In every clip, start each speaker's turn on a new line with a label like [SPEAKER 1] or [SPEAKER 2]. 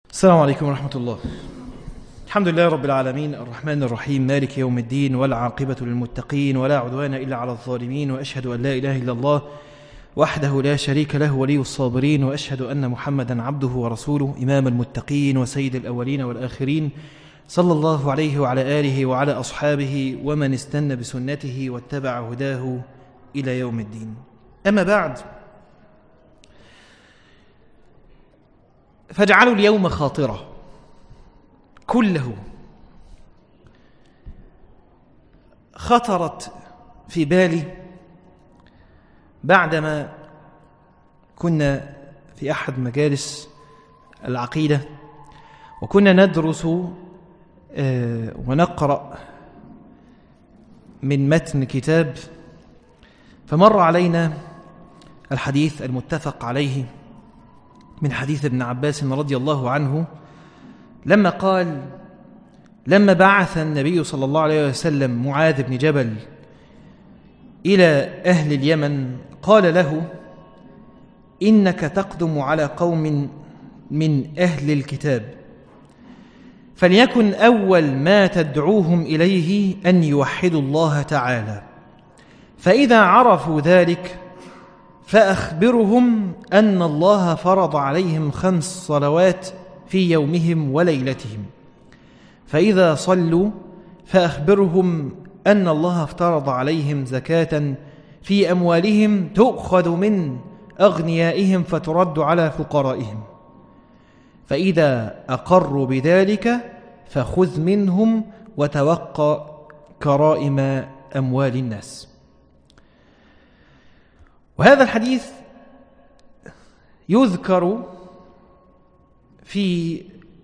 [SPEAKER 1] السلام عليكم ورحمة الله الحمد لله رب العالمين الرحمن الرحيم مالك يوم الدين والعاقبة للمتقين ولا عدوان إلا على الظالمين وأشهد أن لا إله إلا الله وحده لا شريك له ولي الصابرين وأشهد أن محمدا عبده ورسوله إمام المتقين وسيد الأولين والآخرين صلى الله عليه وعلى آله وعلى أصحابه ومن استنى بسنته واتبع هداه إلى يوم الدين أما بعد فاجعلوا اليوم خاطرة كله خطرت في بالي بعدما كنا في أحد مجالس العقيدة وكنا ندرس آه، ونقرأ من متن كتاب فمر علينا الحديث المتفق عليه من حديث ابن عباس رضي الله عنه لما قال لما بعث النبي صلى الله عليه وسلم معاذ بن جبل إلى أهل اليمن قال له إنك تقدم على قوم من أهل الكتاب فليكن أول ما تدعوهم إليه أن يوحدوا الله تعالى فإذا عرفوا ذلك فأخبرهم أن الله فرض عليهم خمس صلوات في يومهم وليلتهم فإذا صلوا فأخبرهم أن الله افترض عليهم زكاة في أموالهم تؤخذ من أغنيائهم فترد على فقرائهم فإذا أقروا بذلك فخذ منهم وتوقى كرائم أموال الناس وهذا الحديث يذكر في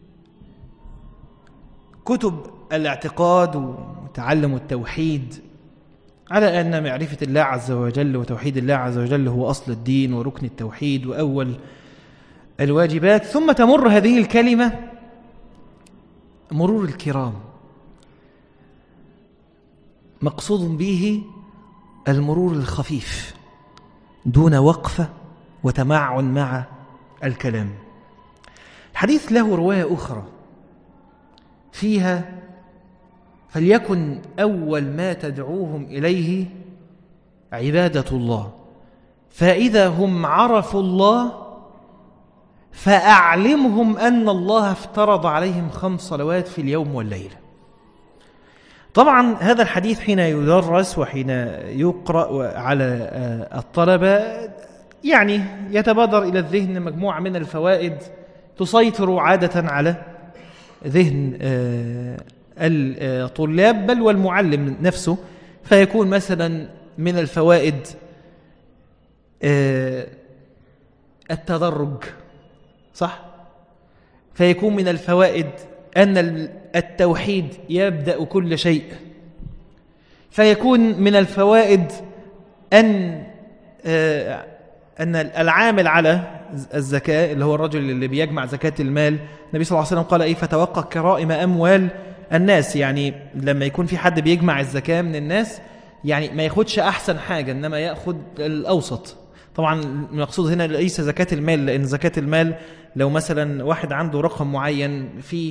[SPEAKER 1] كتب الاعتقاد وتعلم التوحيد على أن معرفة الله عز وجل وتوحيد الله عز وجل هو أصل الدين وركن التوحيد وأول الواجبات ثم تمر هذه الكلمة مرور الكرام مقصود به المرور الخفيف دون وقفة وتمعن مع الكلام الحديث له رواية أخرى فيها فليكن أول ما تدعوهم إليه عبادة الله فإذا هم عرفوا الله فأعلمهم أن الله افترض عليهم خمس صلوات في اليوم والليلة طبعا هذا الحديث حين يدرس وحين يقرأ على الطلبة يعني يتبادر إلى الذهن مجموعة من الفوائد تسيطر عادة على ذهن الطلاب بل والمعلم نفسه فيكون مثلا من الفوائد التدرج صح فيكون من الفوائد أن التوحيد يبدأ كل شيء فيكون من الفوائد أن أن العامل على الزكاة اللي هو الرجل اللي بيجمع زكاة المال النبي صلى الله عليه وسلم قال إيه فتوقع كرائم أموال الناس يعني لما يكون في حد بيجمع الزكاة من الناس يعني ما ياخدش أحسن حاجة إنما يأخذ الأوسط طبعا المقصود هنا ليس زكاة المال لأن زكاة المال لو مثلا واحد عنده رقم معين في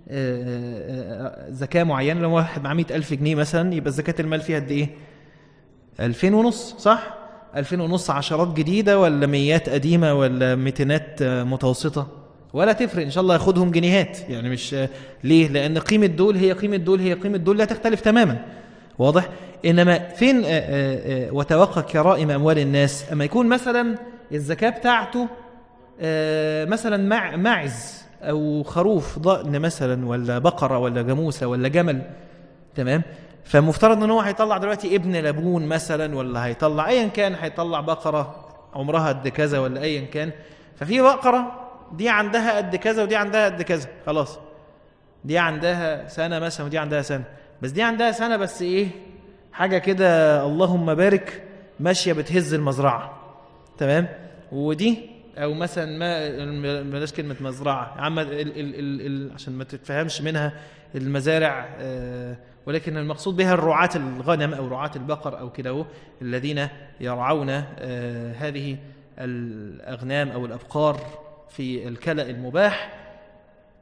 [SPEAKER 1] زكاة معينة لو واحد مع مئة ألف جنيه مثلا يبقى زكاة المال فيها قد إيه ألفين ونص صح ألفين ونص عشرات جديدة ولا ميات قديمة ولا ميتينات متوسطة ولا تفرق إن شاء الله ياخدهم جنيهات يعني مش ليه لأن قيمة دول هي قيمة دول هي قيمة دول لا تختلف تماما واضح إنما فين وتوقع كرائم أموال الناس أما يكون مثلا الزكاة بتاعته مثلا مع معز أو خروف ضأن مثلا ولا بقرة ولا جاموسة ولا جمل تمام فمفترض ان هو هيطلع دلوقتي ابن لبون مثلا ولا هيطلع ايا كان هيطلع بقره عمرها قد كذا ولا ايا كان ففي بقره دي عندها قد كذا ودي عندها قد كذا خلاص دي عندها سنه مثلا ودي عندها سنه بس دي عندها سنه بس ايه حاجه كده اللهم بارك ماشيه بتهز المزرعه تمام ودي او مثلا ما بلاش كلمه مزرعه عم ال ال ال ال عشان ما تتفهمش منها المزارع آه ولكن المقصود بها الرعاة الغنم أو رعاة البقر أو كده الذين يرعون آه هذه الأغنام أو الأبقار في الكلأ المباح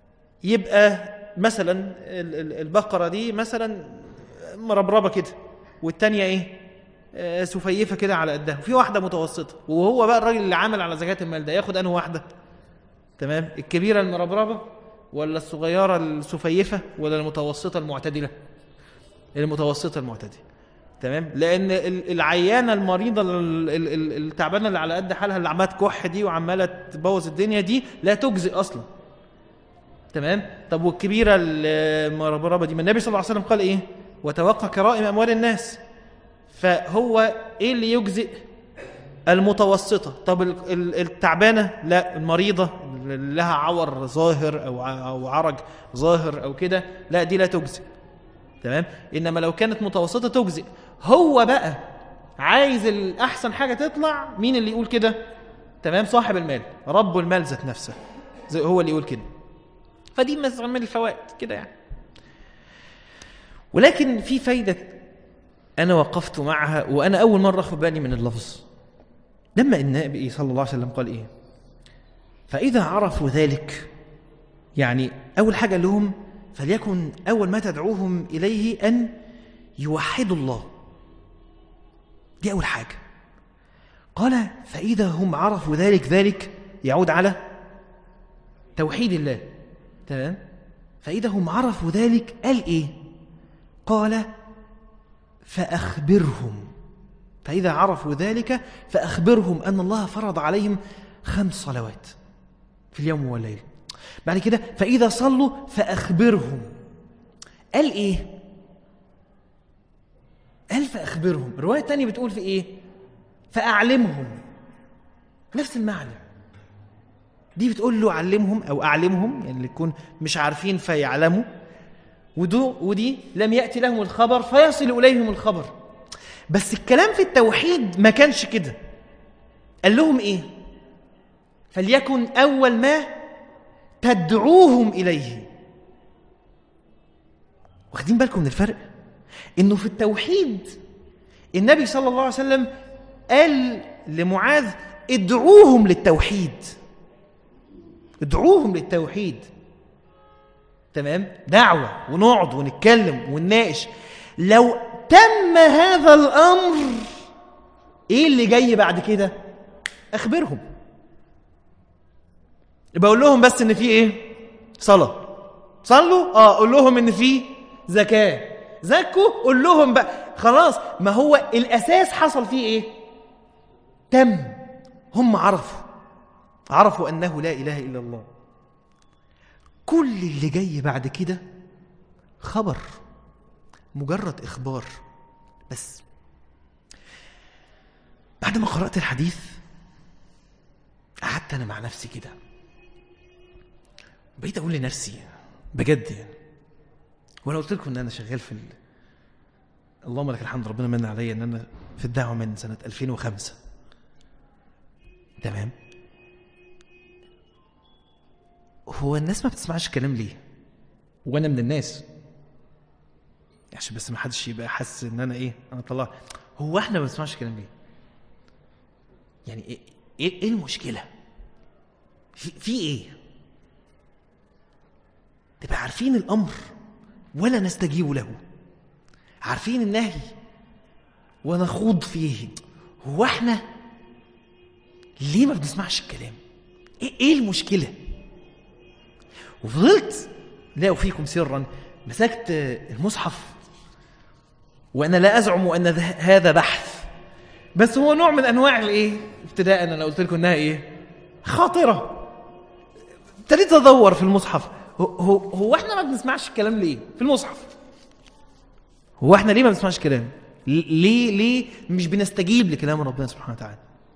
[SPEAKER 1] يبقى مثلا ال- ال- البقرة دي مثلا مربربة كده والتانية ايه آه، سفيفة كده على قدها وفي واحدة متوسطة وهو بقى الراجل اللي عامل على زكاة المال ده ياخد انه واحدة تمام الكبيرة المربربة ولا الصغيرة السفيفة ولا المتوسطة المعتدلة المتوسطة المعتدلة تمام لان ال- العيانه المريضه ال- ال- ال- التعبانه اللي على قد حالها اللي عماله تكح دي وعماله تبوظ الدنيا دي لا تجزئ اصلا تمام طب والكبيره المربربه دي ما النبي صلى الله عليه وسلم قال ايه وتوقع كرائم اموال الناس فهو ايه اللي يجزئ المتوسطه طب ال- ال- التعبانه لا المريضه اللي لها عور ظاهر او ع- او عرج ظاهر او كده لا دي لا تجزئ تمام انما لو كانت متوسطه تجزئ هو بقى عايز الاحسن حاجه تطلع مين اللي يقول كده تمام صاحب المال رب المال ذات نفسه زي هو اللي يقول كده فدي مثلا من الفوائد كده يعني ولكن في فايده انا وقفت معها وانا اول مره اخد بالي من اللفظ لما النبي صلى الله عليه وسلم قال ايه فاذا عرفوا ذلك يعني اول حاجه لهم فليكن اول ما تدعوهم اليه ان يوحدوا الله دي اول حاجه قال فاذا هم عرفوا ذلك ذلك يعود على توحيد الله تمام فاذا هم عرفوا ذلك قال ايه قال فاخبرهم فاذا عرفوا ذلك فاخبرهم ان الله فرض عليهم خمس صلوات في اليوم والليل بعد كده فإذا صلوا فأخبرهم قال إيه؟ قال فأخبرهم الرواية الثانية بتقول في إيه؟ فأعلمهم نفس المعنى دي بتقول له علمهم أو أعلمهم يعني اللي يكون مش عارفين فيعلموا ودو ودي لم يأتي لهم الخبر فيصل إليهم الخبر بس الكلام في التوحيد ما كانش كده قال لهم إيه؟ فليكن أول ما تدعوهم إليه واخدين بالكم من الفرق إنه في التوحيد النبي صلى الله عليه وسلم قال لمعاذ ادعوهم للتوحيد ادعوهم للتوحيد تمام دعوة ونقعد ونتكلم ونناقش لو تم هذا الأمر إيه اللي جاي بعد كده أخبرهم يبقى اقول لهم بس ان في ايه صلاه صلوا اه قول لهم ان في زكاه زكوا قول لهم بقى خلاص ما هو الاساس حصل فيه ايه تم هم عرفوا عرفوا انه لا اله الا الله كل اللي جاي بعد كده خبر مجرد اخبار بس بعد ما قرات الحديث قعدت انا مع نفسي كده بقيت اقول لنفسي بجد يعني وانا قلت لكم ان انا شغال في ال... اللهم لك الحمد ربنا من عليا ان انا في الدعوه من سنه 2005 تمام هو الناس ما بتسمعش الكلام ليه وانا من الناس عشان بس ما حدش يبقى حاسس ان انا ايه انا طلعت هو احنا ما بنسمعش الكلام ليه يعني ايه ايه إيه المشكله في, في ايه تبقى عارفين الامر ولا نستجيب له عارفين النهي ونخوض فيه هو احنا ليه ما بنسمعش الكلام ايه, إيه المشكله وفضلت لا أفيكم سرا مسكت المصحف وأنا لا أزعم أن ذ- هذا بحث بس هو نوع من أنواع الإيه ابتداء أنا قلت لكم إنها إيه خاطرة ابتديت أدور في المصحف هو, هو, هو إحنا ما بنسمعش الكلام ليه في المصحف هو إحنا ليه ما بنسمعش كلام ل- ليه ليه مش بنستجيب لكلام ربنا سبحانه وتعالى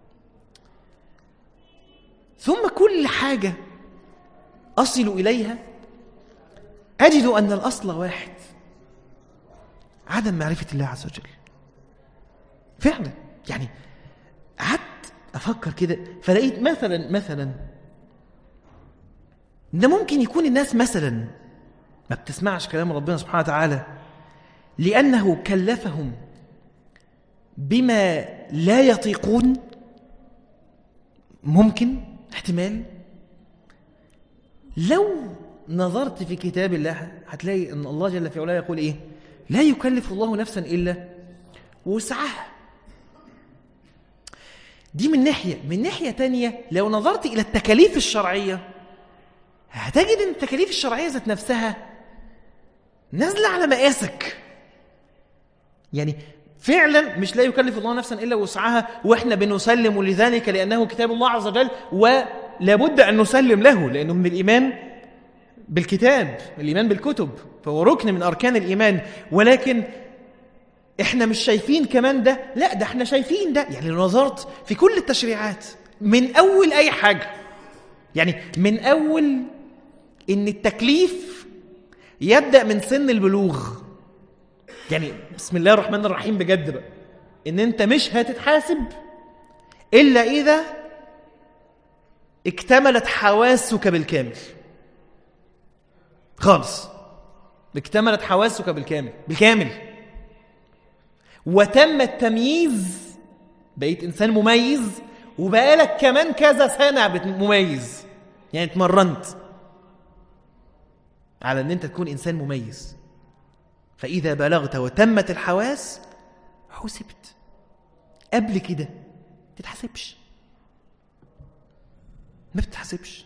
[SPEAKER 1] ثم كل حاجة أصل إليها أجد أن الأصل واحد عدم معرفة الله عز وجل فعلا يعني قعدت أفكر كده فلقيت مثلا مثلا إن ممكن يكون الناس مثلا ما بتسمعش كلام ربنا سبحانه وتعالى لأنه كلفهم بما لا يطيقون ممكن احتمال لو نظرت في كتاب الله هتلاقي ان الله جل في علاه يقول ايه لا يكلف الله نفسا الا وسعها دي من ناحيه من ناحيه تانية لو نظرت الى التكاليف الشرعيه هتجد ان التكاليف الشرعيه ذات نفسها نازله على مقاسك يعني فعلا مش لا يكلف الله نفسا الا وسعها واحنا بنسلم لذلك لانه كتاب الله عز وجل ولابد ان نسلم له لانه من الايمان بالكتاب الايمان بالكتب فهو ركن من اركان الايمان ولكن احنا مش شايفين كمان ده لا ده احنا شايفين ده يعني لو نظرت في كل التشريعات من اول اي حاجه يعني من اول ان التكليف يبدا من سن البلوغ يعني بسم الله الرحمن الرحيم بجد بقى ان انت مش هتتحاسب الا اذا اكتملت حواسك بالكامل خالص اكتملت حواسك بالكامل بالكامل وتم التمييز بقيت انسان مميز وبقالك كمان كذا سنه بت- مميز يعني اتمرنت على ان انت تكون انسان مميز فاذا بلغت وتمت الحواس حسبت قبل كده تتحسبش ما بتتحسبش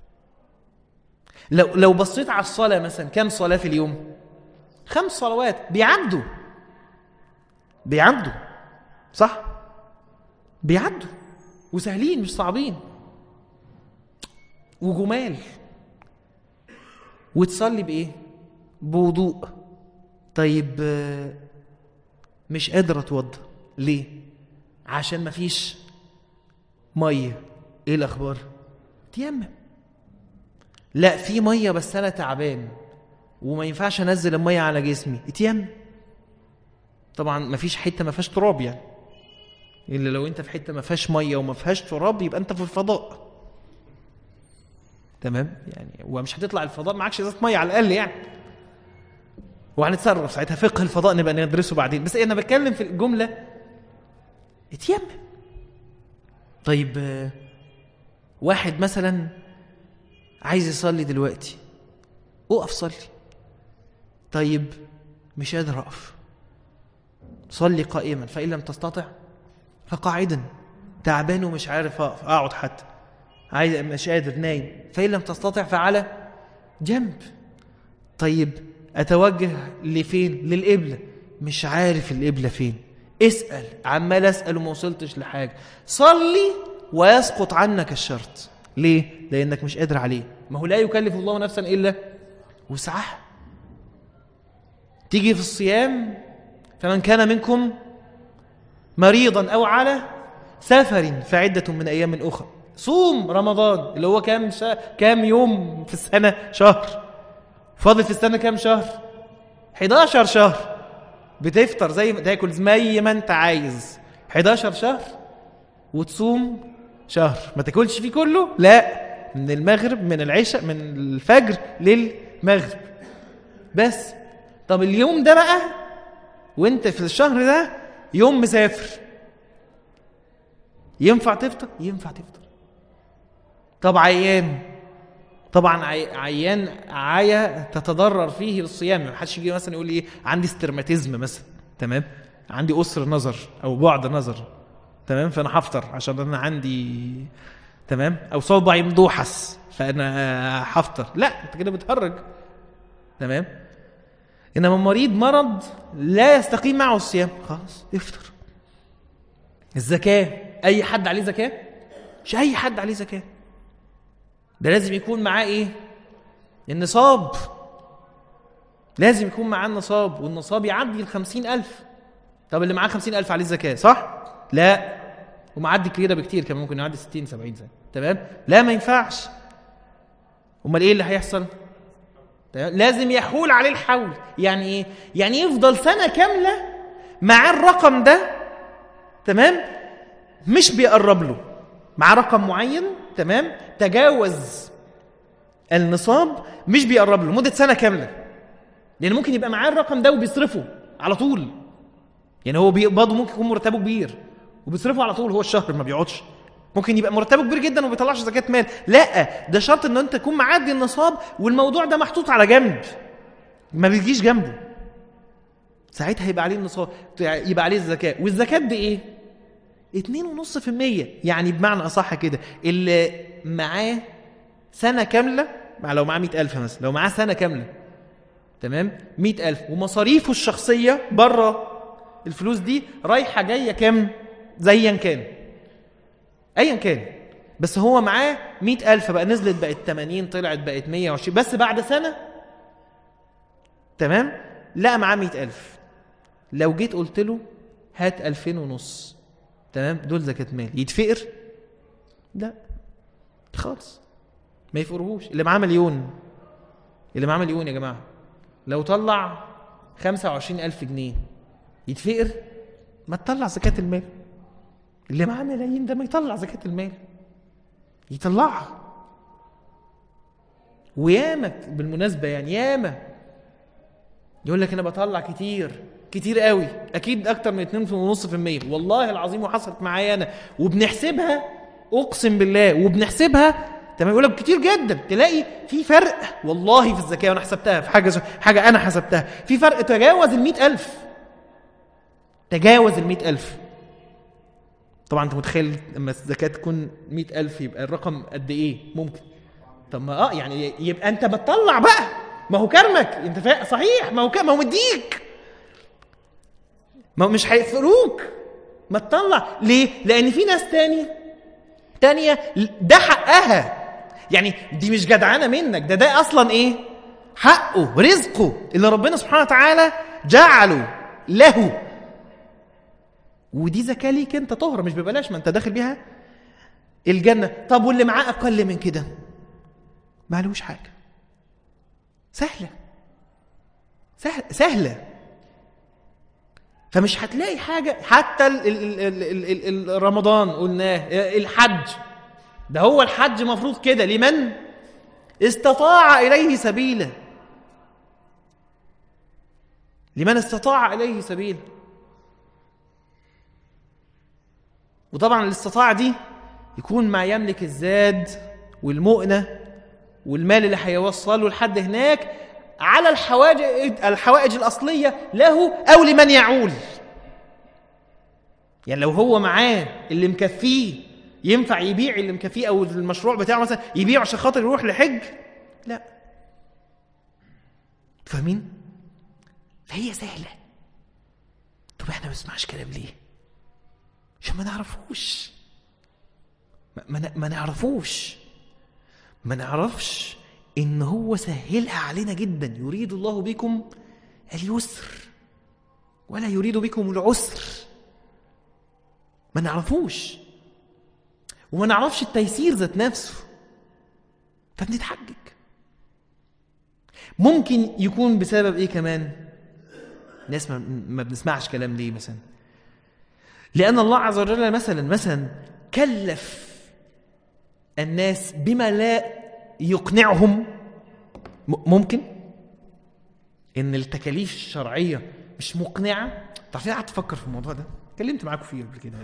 [SPEAKER 1] لو لو بصيت على الصلاه مثلا كم صلاه في اليوم خمس صلوات بيعدوا بيعدوا صح بيعدوا وسهلين مش صعبين وجمال وتصلي بايه بوضوء طيب آه، مش قادر اتوضى ليه عشان مفيش ميه ايه الاخبار تيمم لا في ميه بس انا تعبان وما ينفعش انزل الميه على جسمي اتيمم طبعا مفيش حته ما فيهاش تراب يعني الا لو انت في حته ما فيهاش ميه وما فيهاش تراب يبقى انت في الفضاء تمام يعني ومش هتطلع الفضاء معكش ازازه ميه على الاقل يعني وهنتصرف ساعتها فقه الفضاء نبقى ندرسه بعدين بس انا بتكلم في الجمله اتيمم طيب آه، واحد مثلا عايز يصلي دلوقتي اقف صلي طيب مش قادر اقف صلي قائما فان لم تستطع فقاعدا تعبان ومش عارف اقف اقعد حتى عايز مش قادر نايم فان لم تستطع فعلى جنب طيب اتوجه لفين للقبله مش عارف القبله فين اسال عمال اسال وما وصلتش لحاجه صلي ويسقط عنك الشرط ليه لانك مش قادر عليه ما هو لا يكلف الله نفسا الا وسعها تيجي في الصيام فمن كان منكم مريضا او على سفر فعده من ايام اخرى صوم رمضان اللي هو كام شا... كام يوم في السنه شهر فاضل في السنه كام شهر 11 شهر بتفطر زي ما تاكل زي ما انت عايز 11 شهر وتصوم شهر ما تاكلش فيه كله لا من المغرب من العشاء من الفجر للمغرب بس طب اليوم ده بقى وانت في الشهر ده يوم مسافر ينفع تفطر ينفع تفطر طب عيان طبعا عي... عيان عيا تتضرر فيه بالصيام ما حدش يجي مثلا يقول لي ايه عندي استرماتيزم مثلا تمام عندي اسر نظر او بعد نظر تمام فانا هفطر عشان انا عندي تمام او صوبعي مدوحس فانا هفطر لا انت كده بتهرج تمام انما مريض مرض لا يستقيم معه الصيام خلاص افطر الزكاه اي حد عليه زكاه مش اي حد عليه زكاه ده لازم يكون معاه ايه النصاب لازم يكون معاه النصاب والنصاب يعدي الخمسين ألف طب اللي معاه خمسين ألف عليه الزكاة صح؟ لا ومعدي كده بكتير كان ممكن يعدي ستين سبعين سنة تمام؟ لا ما ينفعش أمال إيه اللي هيحصل؟ تمام؟ لازم يحول عليه الحول يعني إيه؟ يعني يفضل سنة كاملة مع الرقم ده تمام؟ مش بيقرب له مع رقم معين تمام تجاوز النصاب مش بيقرب له مده سنه كامله لان ممكن يبقى معاه الرقم ده وبيصرفه على طول يعني هو بيقبضه ممكن يكون مرتبه كبير وبيصرفه على طول هو الشهر ما بيقعدش ممكن يبقى مرتبه كبير جدا وما بيطلعش زكاه مال لا ده شرط ان انت تكون معدي النصاب والموضوع ده محطوط على جنب ما بيجيش جنبه ساعتها يبقى عليه النصاب يبقى عليه الزكاه والزكاه بايه 2.5% يعني بمعنى اصح كده اللي معاه سنه كامله مع لو معاه 100000 مثلا لو معاه سنه كامله تمام 100000 ومصاريفه الشخصيه بره الفلوس دي رايحه جايه كام زيا كان ايا كان بس هو معاه 100000 بقى نزلت بقت 80 طلعت بقت 120 بس بعد سنه تمام لا معاه 100000 لو جيت قلت له هات 2000 ونص تمام دول زكاه مال يتفقر لا خالص ما يفقرهوش اللي معاه مليون اللي معاه مليون يا جماعه لو طلع 25000 جنيه يتفقر ما تطلع زكاه المال اللي معاه ملايين ده ما يطلع زكاه المال يطلعها وياما بالمناسبه يعني ياما يقول لك انا بطلع كتير كتير قوي اكيد اكتر من 2.5% والله العظيم وحصلت معايا انا وبنحسبها اقسم بالله وبنحسبها تمام يقول لك كتير جدا تلاقي في فرق والله في الزكاه وانا حسبتها في حاجه حاجه انا حسبتها في فرق تجاوز ال 100000 تجاوز ال 100000 طبعا انت متخيل لما الزكاه تكون 100000 يبقى الرقم قد ايه ممكن طب ما اه يعني يبقى انت بتطلع بقى ما هو كرمك انت فا... صحيح ما هو ك... ما هو مديك ما هو مش هيقفلوك ما تطلع ليه لان في ناس تاني تانية ده حقها يعني دي مش جدعانه منك ده ده اصلا ايه حقه رزقه اللي ربنا سبحانه وتعالى جعله له ودي زكاه ليك انت طهره مش ببلاش ما انت داخل بيها الجنه طب واللي معاه اقل من كده ما عليهوش حاجه سهله سهله سهله فمش هتلاقي حاجه حتى ال ال ال ال ال رمضان قلناه الحج ده هو الحج مفروض كده لمن استطاع اليه سبيلا لمن استطاع اليه سبيلا وطبعا الاستطاعه دي يكون ما يملك الزاد والمؤنه والمال اللي هيوصله لحد هناك على الحوائج الحوائج الاصليه له او لمن يعول يعني لو هو معاه اللي مكفيه ينفع يبيع اللي مكفيه او المشروع بتاعه مثلا يبيعه عشان خاطر يروح لحج لا فاهمين فهي سهله طب احنا ما بنسمعش كلام ليه عشان ما نعرفوش ما, ما, ما نعرفوش ما نعرفش ان هو سهلها علينا جدا يريد الله بكم اليسر ولا يريد بكم العسر ما نعرفوش وما نعرفش التيسير ذات نفسه فبنتحجج ممكن يكون بسبب ايه كمان ناس ما بنسمعش كلام ليه مثلا لان الله عز وجل مثلا مثلا كلف الناس بما لا يقنعهم ممكن ان التكاليف الشرعيه مش مقنعه تعرفين قعدت افكر في الموضوع ده اتكلمت معاكم فيه قبل كده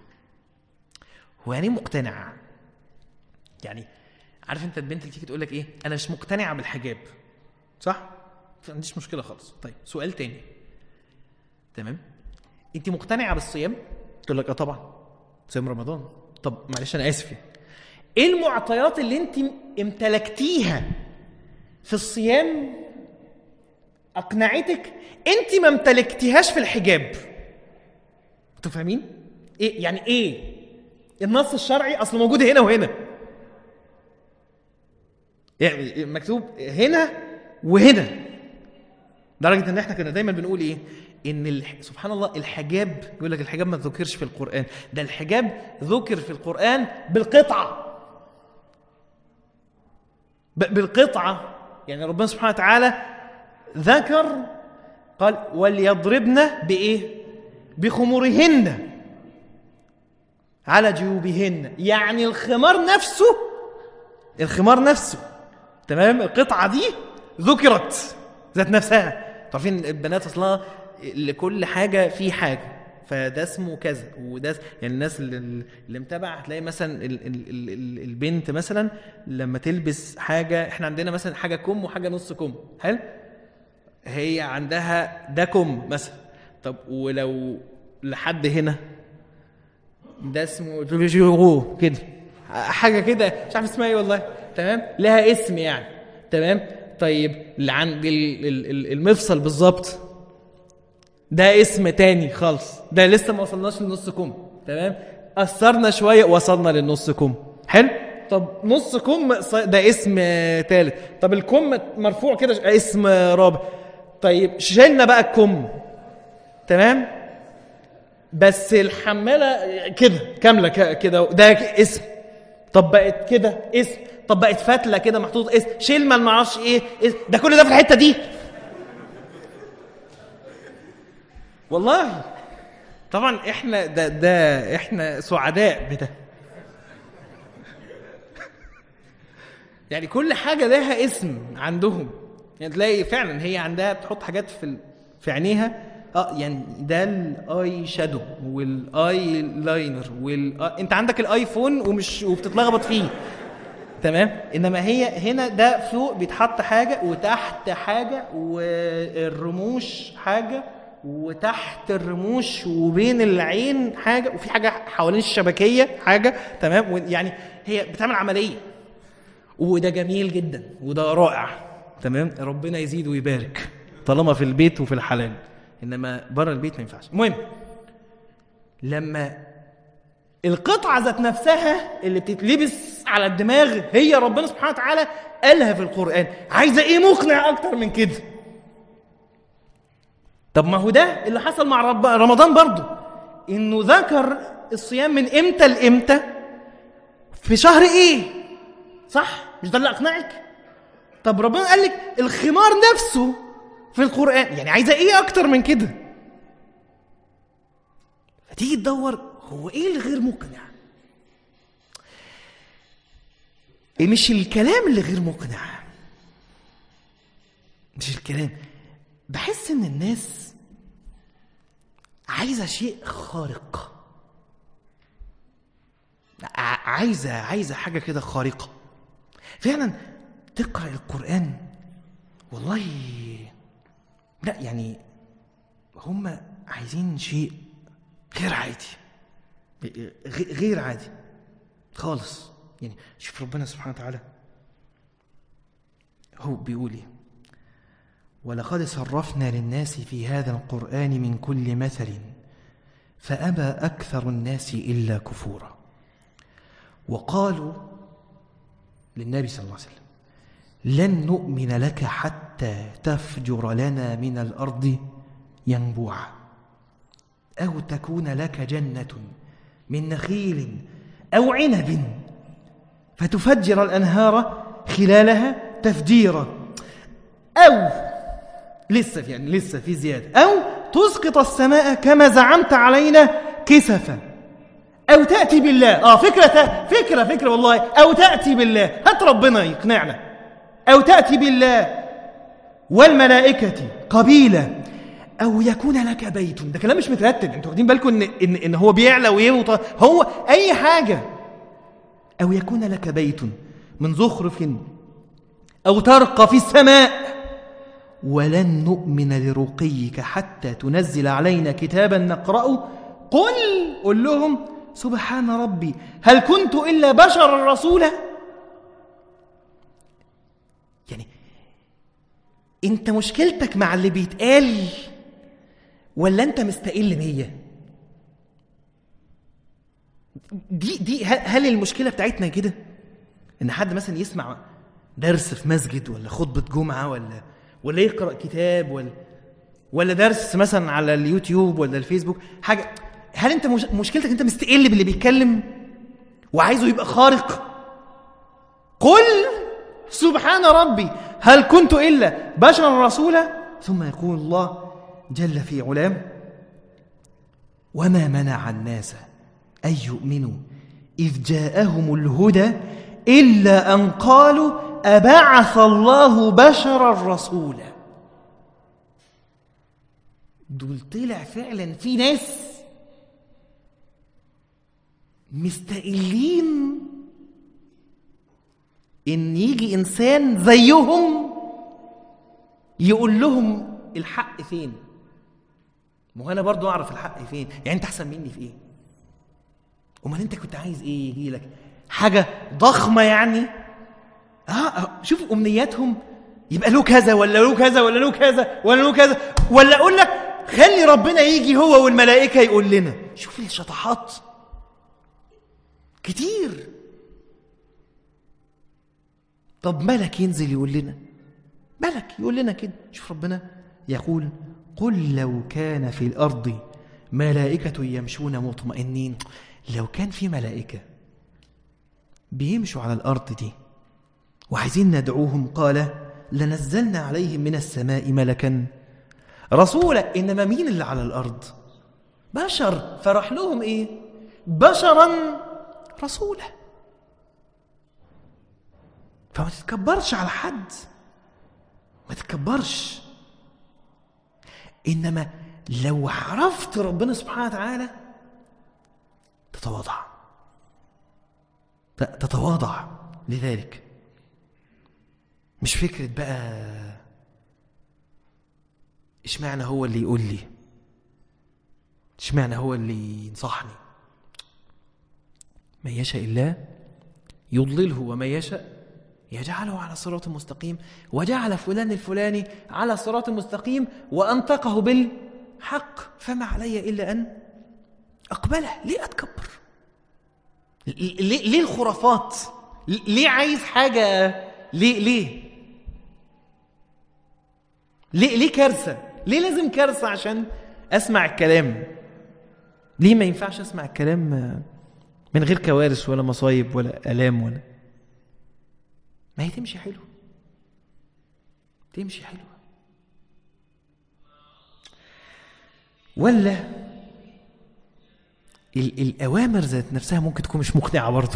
[SPEAKER 1] هو يعني مقتنع يعني عارف انت البنت اللي تيجي تقول لك ايه انا مش مقتنعه بالحجاب صح ما عنديش مشكله خالص طيب سؤال تاني تمام انت مقتنعه بالصيام تقول لك اه طبعا صيام رمضان طب معلش انا اسف يعني ايه المعطيات اللي انت امتلكتيها في الصيام اقنعتك انت ما امتلكتيهاش في الحجاب انتوا فاهمين ايه يعني ايه النص الشرعي اصله موجود هنا وهنا يعني مكتوب هنا وهنا لدرجه ان احنا كنا دايما بنقول ايه ان الح... سبحان الله الحجاب يقول لك الحجاب ما ذكرش في القران ده الحجاب ذكر في القران بالقطعه ب... بالقطعه يعني ربنا سبحانه وتعالى ذكر قال وليضربن بايه بخمورهن على جيوبهن يعني الخمار نفسه الخمار نفسه تمام القطعه دي ذكرت ذات نفسها عارفين البنات اصلها لكل حاجه في حاجه فده اسمه كذا وده يعني الناس اللي, اللي متابعه هتلاقي مثلا ال ال ال ال البنت مثلا لما تلبس حاجه احنا عندنا مثلا حاجه كم وحاجه نص كم حلو هي عندها ده كم مثلا طب ولو لحد هنا ده اسمه جوجو كده حاجه كده مش عارف اسمها ايه والله تمام لها اسم يعني تمام طيب اللي عند ال- ال- ال- المفصل بالظبط ده اسم تاني خالص ده لسه ما وصلناش لنص كم تمام اثرنا شويه وصلنا للنص كم حلو طب نص كم ص- ده اسم آه، تالت طب الكم مرفوع كده ش- اسم آه، رابع طيب شلنا بقى الكم تمام بس الحماله كده كامله ك- كده ده ك- اسم طب بقت كده اسم طب بقت فتله كده محطوط اسم شلمه ما اعرفش ايه اسم. ده كل ده في الحته دي والله طبعا احنا ده ده احنا سعداء بده يعني كل حاجه لها اسم عندهم يعني تلاقي فعلا هي عندها بتحط حاجات في ال... في عينيها اه يعني ده الاي شادو والاي لاينر وال آه انت عندك الايفون ومش وبتتلخبط فيه تمام انما هي هنا ده فوق بيتحط حاجه وتحت حاجه والرموش حاجه وتحت الرموش وبين العين حاجه وفي حاجه حوالين الشبكيه حاجه تمام يعني هي بتعمل عمليه وده جميل جدا وده رائع تمام ربنا يزيد ويبارك طالما في البيت وفي الحلال انما بره البيت ما ينفعش المهم لما القطعة ذات نفسها اللي بتتلبس على الدماغ هي ربنا سبحانه وتعالى قالها في القرآن عايزة ايه مقنع اكتر من كده طب ما هو ده اللي حصل مع رب رمضان برضو انه ذكر الصيام من امتى لامتى في شهر ايه صح مش ده اللي اقنعك طب ربنا قال لك الخمار نفسه في القرآن يعني عايزة ايه اكتر من كده فتيجي تدور هو ايه اللي غير مقنع إيه مش الكلام اللي غير مقنع مش الكلام بحس ان الناس عايزه شيء خارق ع- عايزه عايزه حاجه كده خارقه فعلا تقرا القران والله لا يعني هم عايزين شيء غير عادي غ- غير عادي خالص يعني شوف ربنا سبحانه وتعالى هو بيقول ايه ولقد صرفنا للناس في هذا القرآن من كل مثل فأبى أكثر الناس إلا كفورا وقالوا للنبي صلى الله عليه وسلم لن نؤمن لك حتى تفجر لنا من الأرض ينبوعا أو تكون لك جنة من نخيل أو عنب فتفجر الأنهار خلالها تفجيرا أو لسه في يعني لسه في زيادة أو تسقط السماء كما زعمت علينا كسفا أو تأتي بالله آه فكرة فكرة فكرة والله أو تأتي بالله هات ربنا يقنعنا أو تأتي بالله والملائكة قبيلة أو يكون لك بيت ده كلام مش مترتب انتوا واخدين بالكم إن, إن, إن هو بيعلى ويوطى هو أي حاجة أو يكون لك بيت من زخرف أو ترقى في السماء ولن نؤمن لرقيك حتى تنزل علينا كتابا نقرأه قل قل لهم سبحان ربي هل كنت إلا بشرا رسولا يعني انت مشكلتك مع اللي بيتقال ولا انت مستقل بيا دي دي هل هل المشكله بتاعتنا كده ان حد مثلا يسمع درس في مسجد ولا خطبه جمعه ولا ولا يقرا كتاب ولا ولا درس مثلا على اليوتيوب ولا الفيسبوك حاجه هل انت مش مشكلتك انت مستقل باللي بيتكلم وعايزه يبقى خارق قل سبحان ربي هل كنت الا بشرا رسولا ثم يقول الله جل في علام وما منع الناس ان يؤمنوا اذ جاءهم الهدى الا ان قالوا ابعث الله بشرا رسولا دول طلع فعلا في ناس مستقلين ان يجي انسان زيهم يقول لهم الحق فين ما هو انا برضو اعرف الحق فين يعني انت احسن مني في ايه امال انت كنت عايز ايه يجي لك حاجه ضخمه يعني اه شوف امنياتهم يبقى له كذا ولا له كذا ولا له كذا ولا له كذا ولا اقول لك خلي ربنا يجي هو والملائكه يقول لنا شوف الشطحات كتير طب ملك ينزل يقول لنا ملك يقول لنا كده شوف ربنا يقول قل لو كان في الارض ملائكه يمشون مطمئنين لو كان في ملائكه بيمشوا على الارض دي وعايزين ندعوهم قال لنزلنا عليهم من السماء ملكا رسولا انما مين اللي على الارض بشر فرح لهم ايه بشرا رسولا فما تتكبرش على حد ما تتكبرش انما لو عرفت ربنا سبحانه وتعالى تتواضع تتواضع لذلك مش فكرة بقى اشمعنى هو اللي يقول لي اشمعنى هو اللي ينصحني من يشاء الله يضلله ومن يشاء يجعله على صراط مستقيم وجعل فلان الفلاني على صراط مستقيم وأنطقه بالحق فما علي إلا أن أقبله ليه أتكبر ليه, ليه الخرافات ليه عايز حاجة ليه ليه ليه ليه كارثة ليه لازم كارثة عشان أسمع الكلام ليه ما ينفعش أسمع الكلام من غير كوارث ولا مصايب ولا آلام ولا ما هي تمشي حلو تمشي حلو ولا ال الأوامر ذات نفسها ممكن تكون مش مقنعة برضه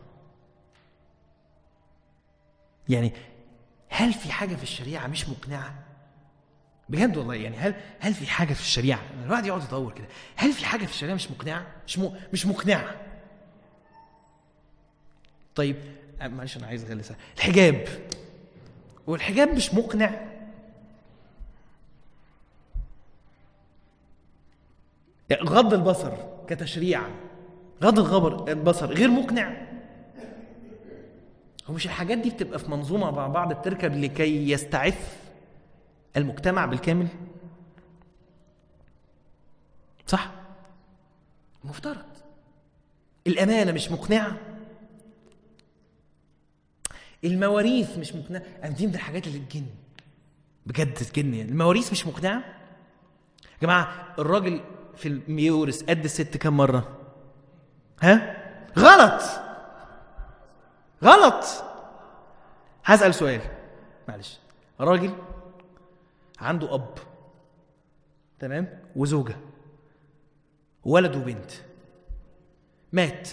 [SPEAKER 1] يعني هل في حاجة في الشريعة مش مقنعة؟ بجد والله يعني هل هل في حاجة في الشريعة؟ الواحد يقعد يدور كده، هل في حاجة في الشريعة مش مقنعة؟ مش م... مش مقنعة. طيب معلش انا عايز اغلسها الحجاب والحجاب مش مقنع غض البصر كتشريع غض الغبر البصر غير مقنع هو مش الحاجات دي بتبقى في منظومة مع بعض بتركب لكي يستعف المجتمع بالكامل صح مفترض الأمانة مش مقنعة المواريث مش مقنعة دي من الحاجات اللي تجن بجد تجن يعني المواريث مش مقنعة يا جماعة الراجل في الميورث قد الست كم مرة؟ ها؟ غلط غلط هسأل سؤال معلش راجل عنده أب تمام وزوجة ولد وبنت مات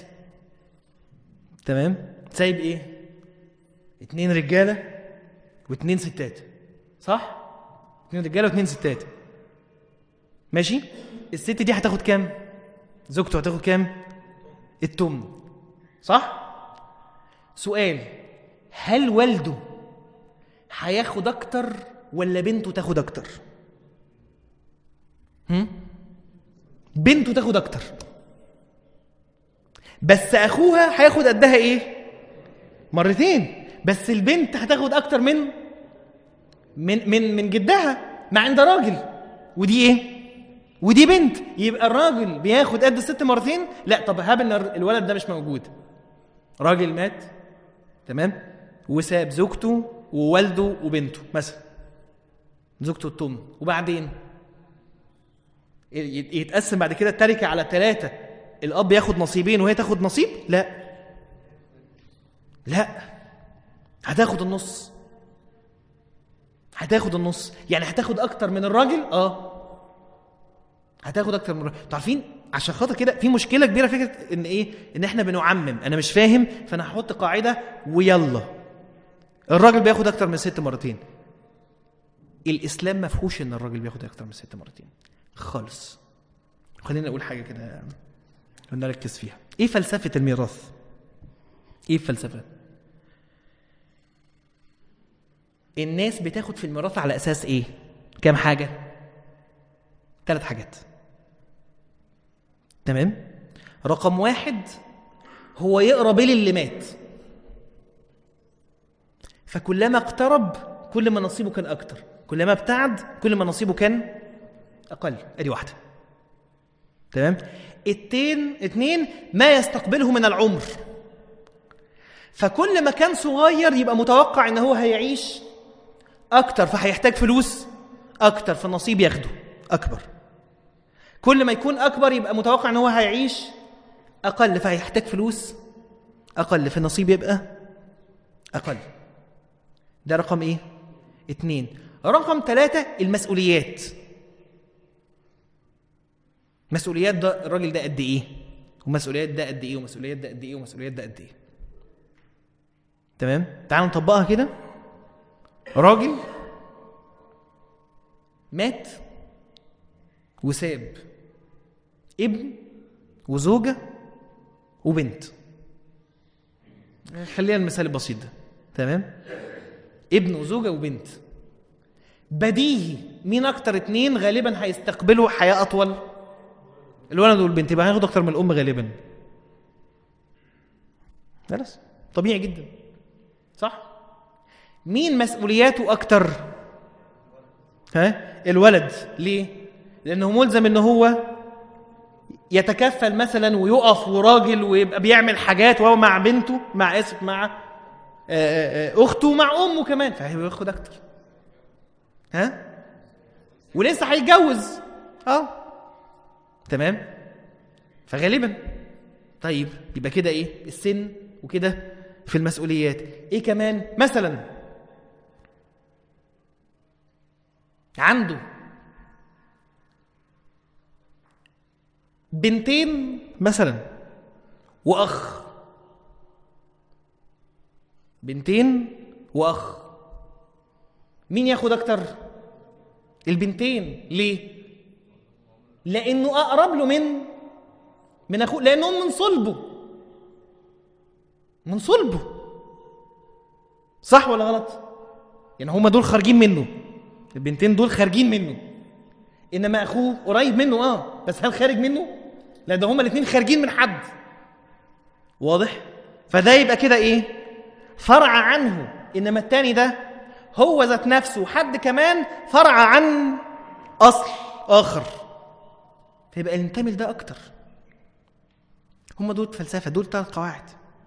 [SPEAKER 1] تمام سايب ايه اتنين رجالة واتنين ستات صح اتنين رجالة واتنين ستات ماشي الست دي هتاخد كام زوجته هتاخد كام التمن صح سؤال هل والده هياخد اكتر ولا بنته تاخد اكتر هم؟ بنته تاخد اكتر بس اخوها هياخد قدها ايه مرتين بس البنت هتاخد اكتر من من من من جدها مع ان ده راجل ودي ايه ودي بنت يبقى الراجل بياخد قد الست مرتين لا طب هاب ان الولد ده مش موجود راجل مات تمام وساب زوجته ووالده وبنته مثلا زوجته التم وبعدين يتقسم بعد كده التركه على ثلاثه الاب ياخد نصيبين وهي تاخد نصيب لا لا هتاخد النص هتاخد النص يعني هتاخد اكتر من الراجل اه هتاخد اكتر من الراجل عارفين عشان خاطر كده في مشكله كبيره فكره ان ايه ان احنا بنعمم انا مش فاهم فانا هحط قاعده ويلا الراجل بياخد اكتر من ست مرتين الاسلام ما فيهوش ان الراجل بياخد اكتر من ست مرتين خالص خلينا اقول حاجه كده ونركز فيها ايه فلسفه الميراث ايه الفلسفه الناس بتاخد في الميراث على اساس ايه كام حاجه ثلاث حاجات تمام رقم واحد هو يقرا بين اللي مات فكلما اقترب كل ما نصيبه كان اكتر كلما ابتعد كل ما نصيبه كان اقل ادي واحده تمام اتنين اتنين ما يستقبله من العمر فكل ما كان صغير يبقى متوقع ان هو هيعيش اكتر فهيحتاج فلوس اكتر فالنصيب ياخده اكبر كل ما يكون اكبر يبقى متوقع ان هو هيعيش اقل فهيحتاج فلوس اقل فالنصيب يبقى اقل ده رقم ايه اتنين رقم ثلاثة المسؤوليات مسؤوليات ده الراجل ده قد ايه ومسؤوليات ده قد ايه ومسؤوليات ده قد ايه ومسؤوليات ده قد ايه تمام تعالوا نطبقها كده راجل مات وساب ابن وزوجة وبنت خلينا المثال البسيط ده تمام ابن وزوجة وبنت بديهي مين اكتر اتنين غالبا هيستقبلوا حياة اطول الولد والبنت يبقى هياخدوا اكتر من الام غالبا خلاص طبيعي جدا صح مين مسؤولياته اكتر ها الولد ليه لانه ملزم ان هو يتكفل مثلا ويقف وراجل ويبقى بيعمل حاجات وهو مع بنته مع اسف مع آه، آه، آه، اخته ومع امه كمان فهياخد اكتر ها ولسه هيتجوز اه تمام فغالبا طيب يبقى كده ايه السن وكده في المسؤوليات ايه كمان مثلا عنده بنتين مثلا واخ بنتين واخ مين ياخد اكتر البنتين ليه لانه اقرب له من من اخوه لانهم من صلبه من صلبه صح ولا غلط يعني هما دول خارجين منه البنتين دول خارجين منه انما اخوه قريب منه اه بس هل خارج منه لا ده هما الاثنين خارجين من حد واضح فده يبقى كده ايه فرع عنه انما التاني ده هو ذات نفسه حد كمان فرع عن اصل اخر فيبقى ينتمي ده اكتر هم دول فلسفه دول ثلاث قواعد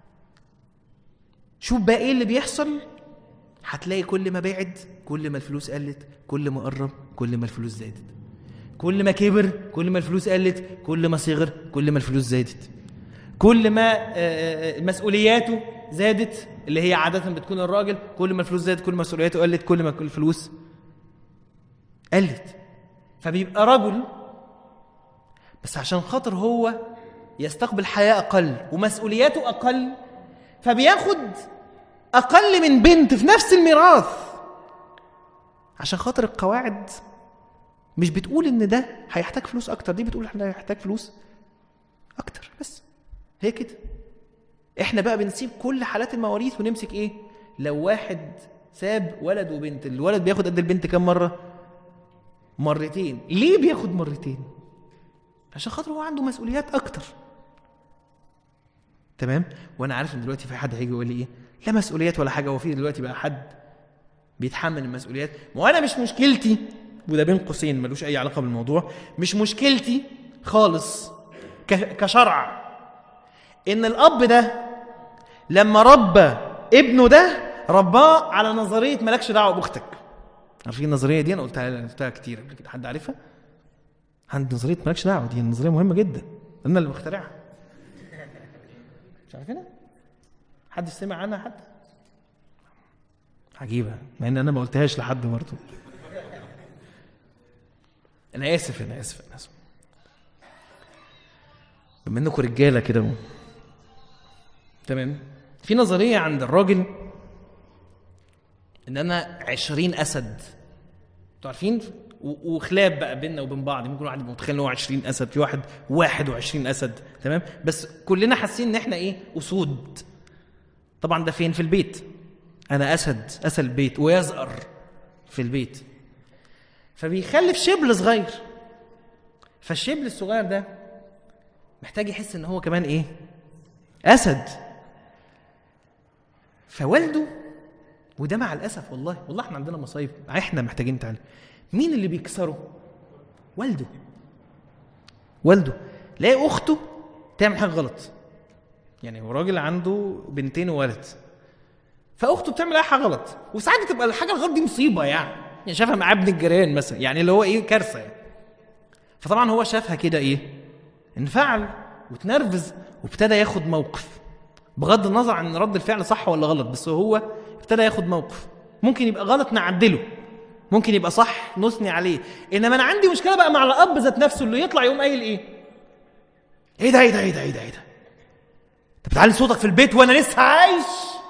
[SPEAKER 1] شوف بقى ايه اللي بيحصل هتلاقي كل ما بعد كل ما الفلوس قلت كل ما قرب كل ما الفلوس زادت كل ما كبر كل ما الفلوس قلت كل ما صغر كل ما الفلوس زادت كل ما آه، آه، مسؤولياته زادت اللي هي عادة بتكون الراجل كل ما الفلوس زادت كل ما مسؤولياته قلت كل ما كل الفلوس قلت فبيبقى رجل بس عشان خاطر هو يستقبل حياة أقل ومسؤولياته أقل فبياخد أقل من بنت في نفس الميراث عشان خاطر القواعد مش بتقول إن ده هيحتاج فلوس أكتر دي بتقول إحنا هيحتاج فلوس أكتر بس هي كده إحنا بقى بنسيب كل حالات المواريث ونمسك إيه لو واحد ساب ولد وبنت الولد بياخد قد البنت كام مرة مرتين ليه بياخد مرتين عشان خاطر هو عنده مسؤوليات اكتر تمام وانا عارف ان دلوقتي في حد هيجي يقول لي ايه لا مسؤوليات ولا حاجه هو في دلوقتي بقى حد بيتحمل المسؤوليات ما هو انا مش مشكلتي وده بين قوسين ملوش اي علاقه بالموضوع مش مشكلتي خالص ك- كشرع ان الاب ده لما ربى ابنه ده رباه على نظريه مالكش دعوه باختك عارفين النظريه دي انا قلتها قلتها كتير قبل كده حد عارفها عند نظريه مالكش دعوه دي نظريه مهمه جدا انا اللي مخترعها مش عارفينها حد سمع عنها حد عجيبه مع ان انا ما قلتهاش لحد برضه انا اسف انا اسف انا اسف بما انكم رجاله كده و... تمام في نظريه عند الراجل ان انا عشرين اسد انتوا عارفين و- وخلاف بقى بيننا وبين بعض ممكن واحد يبقى متخيل ان هو 20 اسد في واحد 21 اسد تمام بس كلنا حاسين ان احنا ايه اسود طبعا ده فين في البيت انا اسد اسد البيت ويزأر في البيت فبيخلف شبل صغير فالشبل الصغير ده محتاج يحس ان هو كمان ايه اسد فوالده وده مع الاسف والله والله احنا عندنا مصايب احنا محتاجين نتعلم مين اللي بيكسره والده والده لاقي اخته تعمل حاجه غلط يعني هو راجل عنده بنتين وولد فاخته بتعمل اي حاجه غلط وساعات بتبقى الحاجه الغلط دي مصيبه يعني يعني شافها مع ابن الجيران مثلا يعني اللي هو ايه كارثه يعني فطبعا هو شافها كده ايه انفعل وتنرفز وابتدى ياخد موقف بغض النظر عن رد الفعل صح ولا غلط بس هو ابتدى ياخد موقف ممكن يبقى غلط نعدله ممكن يبقى صح نثني عليه انما انا عندي مشكله بقى مع الاب ذات نفسه اللي يطلع يقوم قايل ايه ايه ده ايه ده ايه ده ايه ده ايه ده انت بتعلي صوتك في البيت وانا لسه عايش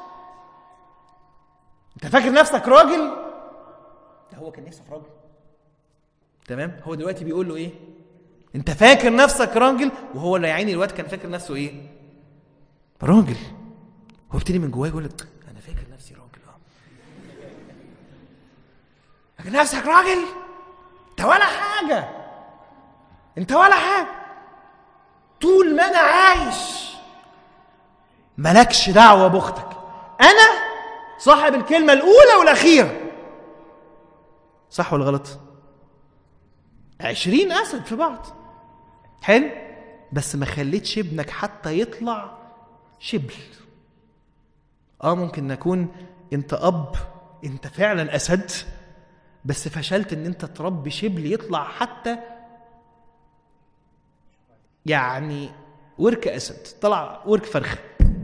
[SPEAKER 1] انت فاكر نفسك راجل ده هو كان نفسه في راجل تمام هو دلوقتي بيقول له ايه انت فاكر نفسك راجل وهو اللي يا عيني الواد كان فاكر نفسه ايه راجل هو ابتدي من جواه يقول لك انا فاكر نفسي راجل اه فاكر نفسك راجل انت ولا حاجه انت ولا حاجه طول ما انا عايش مالكش دعوه باختك انا صاحب الكلمه الاولى والاخيره صح ولا غلط عشرين اسد في بعض حلو بس ما خليتش ابنك حتى يطلع شبل اه ممكن نكون انت اب انت فعلا اسد بس فشلت ان انت تربي شبل يطلع حتى يعني ورك اسد طلع ورك فرخه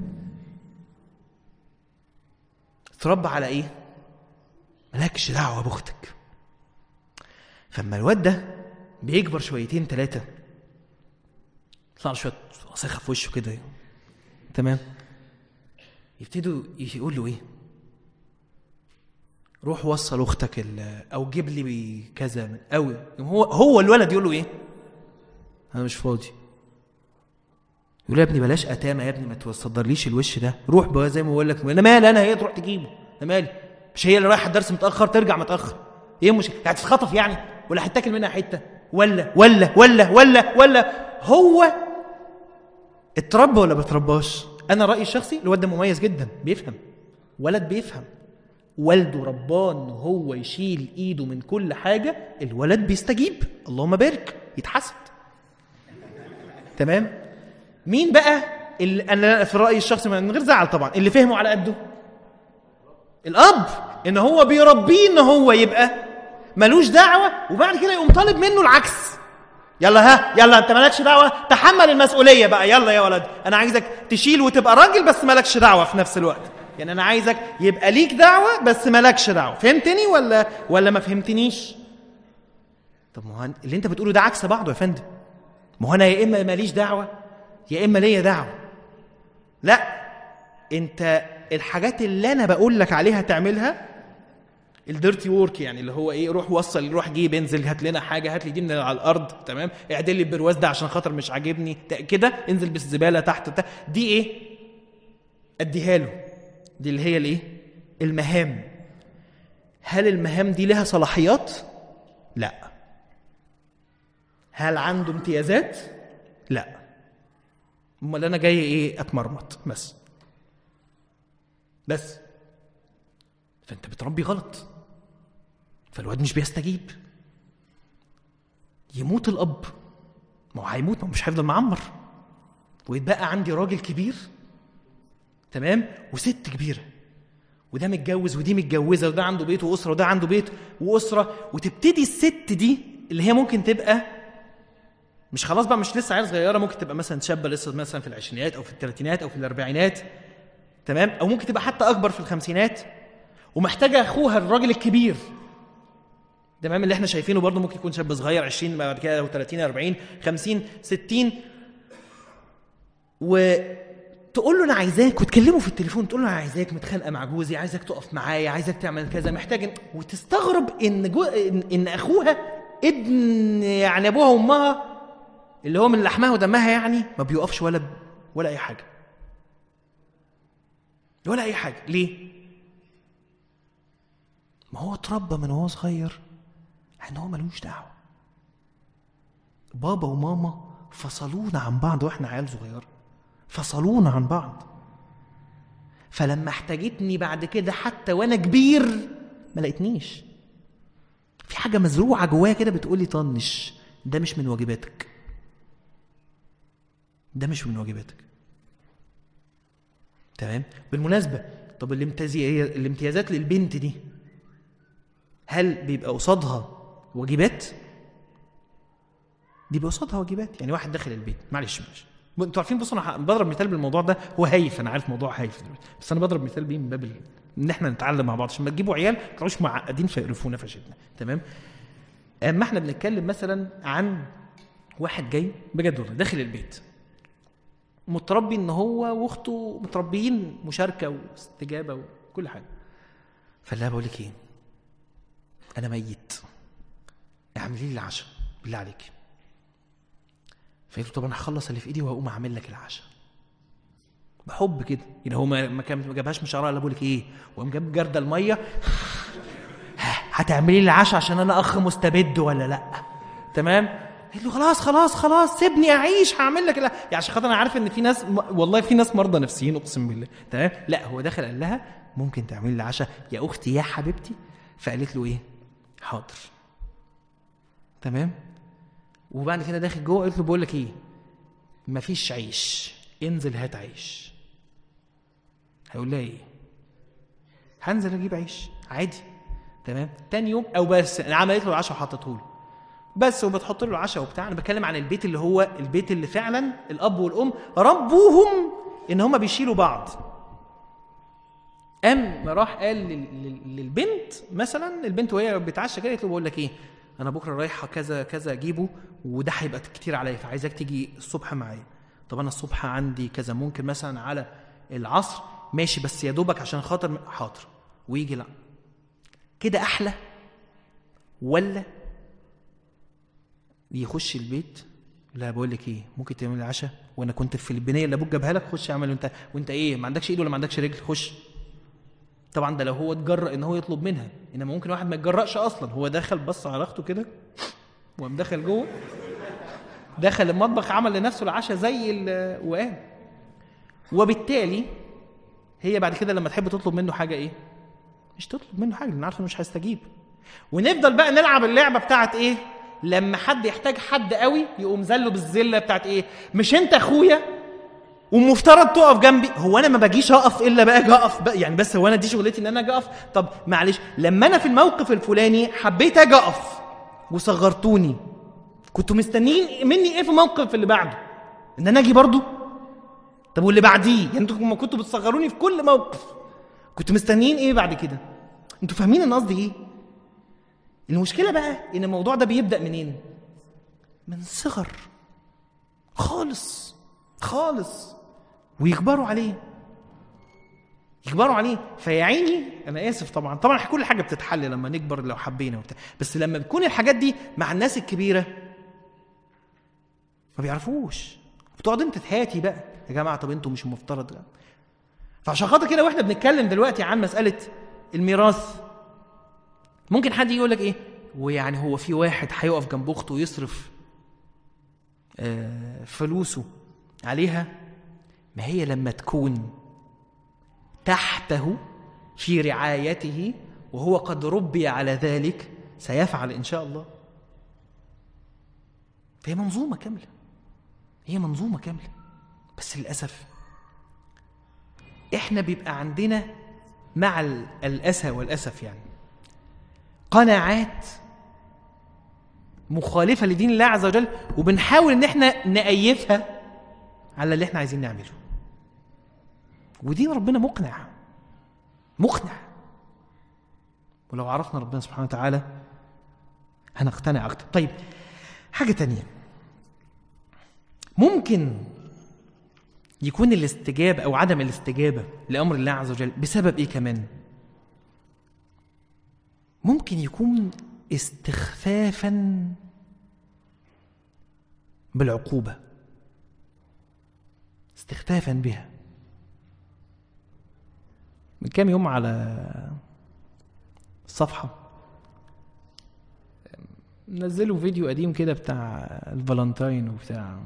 [SPEAKER 1] تربى على ايه مالكش دعوه باختك فاما الواد ده بيكبر شويتين ثلاثه يطلع له شويه وسخه في وشه كده تمام يبتدوا يقول له ايه روح وصل اختك ال- او جيب لي كذا من قوي هو هو الولد يقول له ايه انا مش فاضي يقول له يا ابني بلاش اتامه يا ابني ما تصدرليش الوش ده روح بقى زي ما بقول لك انا مالي انا هي تروح تجيبه انا مالي مش هي اللي رايحه الدرس متاخر ترجع متاخر ايه مش هتتخطف يعني ولا هتاكل منها حته ولا ولا ولا ولا ولا هو اتربى ولا ما اترباش انا رايي الشخصي الواد ده مميز جدا بيفهم ولد بيفهم والده رباه ان هو يشيل ايده من كل حاجه الولد بيستجيب اللهم بارك يتحسد تمام مين بقى اللي انا في رايي الشخصي من غير زعل طبعا اللي فهمه على قده الاب ان هو بيربيه ان هو يبقى ملوش دعوه وبعد كده يقوم طالب منه العكس يلا ها يلا انت مالكش دعوه تحمل المسؤوليه بقى يلا يا ولد انا عايزك تشيل وتبقى راجل بس مالكش دعوه في نفس الوقت يعني انا عايزك يبقى ليك دعوه بس مالكش دعوه فهمتني ولا ولا ما فهمتنيش طب ما هو اللي انت بتقوله ده عكس بعضه يا فندم ما هو انا يا اما ماليش دعوه يا اما ليا دعوه لا انت الحاجات اللي انا بقول لك عليها تعملها الديرتي وورك يعني اللي هو ايه روح وصل روح جيب انزل هات لنا حاجه هات لي دي من على الارض تمام اعدل لي البرواز ده عشان خاطر مش عاجبني ت- كده انزل بالزباله تحت بتاع. دي ايه اديها له دي اللي هي الايه المهام هل المهام دي لها صلاحيات لا هل عنده امتيازات لا امال انا جاي ايه اتمرمط بس بس فانت بتربي غلط فالواد مش بيستجيب يموت الاب ما هو هيموت ما هو مش هيفضل معمر ويتبقى عندي راجل كبير تمام وست كبيره وده متجوز ودي متجوزه وده عنده بيت واسره وده عنده بيت واسره وتبتدي الست دي اللي هي ممكن تبقى مش خلاص بقى مش لسه عيال صغيره ممكن تبقى مثلا شابه لسه مثلا في العشرينات او في الثلاثينات او في الاربعينات تمام او ممكن تبقى حتى اكبر في الخمسينات ومحتاجه اخوها الراجل الكبير تمام اللي احنا شايفينه برضه ممكن يكون شاب صغير 20 بعد كده او 30 40 50 60 وتقول له انا عايزاك وتكلمه في التليفون تقول له انا عايزاك متخانقه مع جوزي عايزك تقف معايا عايزك تعمل كذا محتاج إن- وتستغرب ان جو ان, إن اخوها ابن يعني ابوها وامها اللي هو من لحمها ودمها يعني ما بيقفش ولا ولا اي حاجه ولا اي حاجه ليه ما هو اتربى من وهو صغير ان هو ملوش دعوه بابا وماما فصلونا عن بعض واحنا عيال صغيره فصلونا عن بعض فلما احتاجتني بعد كده حتى وانا كبير ما لقيتنيش في حاجه مزروعه جوايا كده بتقولي طنش ده مش من واجباتك ده مش من واجباتك تمام بالمناسبه طب الامتيازي- الامتيازات للبنت دي هل بيبقى قصادها واجبات بيبقى قصادها واجبات يعني واحد داخل البيت معلش معلش انتوا عارفين بصوا انا ح- بضرب مثال بالموضوع ده هو هايف انا عارف موضوع هايف دلوقتي بس انا بضرب مثال بيه من باب ال- ان احنا نتعلم مع بعض عشان ما تجيبوا عيال ما تطلعوش معقدين فيقرفونا فشلنا تمام اما احنا بنتكلم مثلا عن واحد جاي بجد والله داخل البيت متربي ان هو واخته متربيين مشاركه واستجابه وكل حاجه فلا بقول لك ايه انا ميت اعملي لي العشاء بالله عليك فقلت له طب انا هخلص اللي في ايدي وهقوم اعمل لك العشاء بحب كده يعني هو ما ما كان ما جابهاش من شعرها الا بقول لك ايه وقام جاب جرده الميه هتعملي لي العشاء عشان انا اخ مستبد ولا لا تمام قلت له خلاص خلاص خلاص سيبني اعيش هعمل لك لا يعني عشان خاطر انا عارف ان في ناس م... والله في ناس مرضى نفسيين اقسم بالله تمام لا هو دخل قال لها ممكن تعملي لي العشاء يا اختي يا حبيبتي فقالت له ايه حاضر تمام وبعد كده داخل جوه قلت له بقول لك ايه مفيش عيش انزل هات عيش هيقول لها ايه هنزل اجيب عيش عادي تمام تاني يوم او بس انا عملت له العشاء وحطته له بس وبتحط له العشاء وبتاع انا بتكلم عن البيت اللي هو البيت اللي فعلا الاب والام ربوهم ان هم بيشيلوا بعض قام راح قال لل- لل- للبنت مثلا البنت وهي بتعشى كده قالت له بقول لك ايه انا بكره رايحه كذا كذا اجيبه وده هيبقى كتير عليا فعايزاك تيجي الصبح معايا طب انا الصبح عندي كذا ممكن مثلا على العصر ماشي بس يا دوبك عشان خاطر حاضر ويجي لا كده احلى ولا يخش البيت لا بقول لك ايه ممكن تعمل العشاء وانا كنت في البنيه اللي ابوك جابها لك خش اعمل وانت وانت ايه ما عندكش ايد ولا ما عندكش رجل خش طبعا ده لو هو اتجرأ ان هو يطلب منها انما ممكن واحد ما يتجرأش اصلا هو دخل بص على اخته كده وقام دخل جوه دخل المطبخ عمل لنفسه العشاء زي ال- وقام وبالتالي هي بعد كده لما تحب تطلب منه حاجه ايه مش تطلب منه حاجه لان عارفه إنه مش هيستجيب ونفضل بقى نلعب اللعبه بتاعت ايه لما حد يحتاج حد قوي يقوم زله بالذله بتاعت ايه مش انت اخويا ومفترض تقف جنبي هو انا ما باجيش اقف الا بقى اجي اقف بقى يعني بس هو انا دي شغلتي ان انا اجي اقف طب معلش لما انا في الموقف الفلاني حبيت اجي اقف وصغرتوني كنتوا مستنيين مني ايه في الموقف اللي بعده ان انا اجي برضو طب واللي بعديه يعني انتوا ما كنتوا بتصغروني في كل موقف كنتوا مستنيين ايه بعد كده انتوا فاهمين انا قصدي ايه المشكله بقى ان الموضوع ده بيبدا منين من صغر خالص خالص ويكبروا عليه يكبروا عليه فيا عيني انا اسف طبعا طبعا كل حاجه بتتحل لما نكبر لو حبينا وبتاع بس لما بتكون الحاجات دي مع الناس الكبيره ما بيعرفوش بتقعد انت تهاتي بقى يا جماعه طب انتوا مش المفترض فعشان خاطر كده واحنا بنتكلم دلوقتي عن مساله الميراث ممكن حد يقول لك ايه ويعني هو في واحد هيقف جنب اخته ويصرف آه، فلوسه عليها ما هي لما تكون تحته في رعايته وهو قد ربي على ذلك سيفعل ان شاء الله فهي منظومه كامله هي منظومه كامله بس للاسف احنا بيبقى عندنا مع ال- الاسى والاسف يعني قناعات مخالفه لدين الله عز وجل وبنحاول ان احنا نأيفها على اللي احنا عايزين نعمله ودين ربنا مقنع مقنع ولو عرفنا ربنا سبحانه وتعالى هنقتنع اكتر طيب حاجه تانية ممكن يكون الاستجابه او عدم الاستجابه لامر الله عز وجل بسبب ايه كمان ممكن يكون استخفافا بالعقوبة استخفافا بها من كام يوم على الصفحة نزلوا فيديو قديم كده بتاع الفالنتاين وبتاع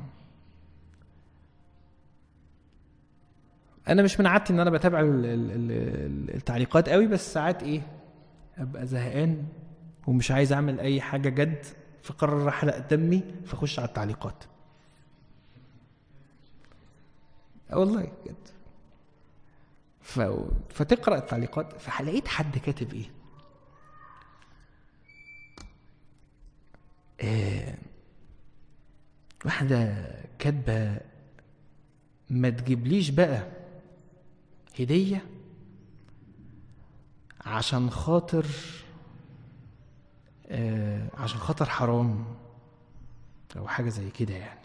[SPEAKER 1] انا مش من عادتي ان انا بتابع ال- ال- ال- التعليقات قوي بس ساعات ايه ابقى زهقان ومش عايز اعمل اي حاجه جد فقرر احرق دمي فاخش على التعليقات آه والله جد ف... فتقرا التعليقات فلقيت حد كاتب ايه آه، واحدة كاتبة ما تجيبليش بقى هدية عشان خاطر آه عشان خاطر حرام أو حاجة زي كده يعني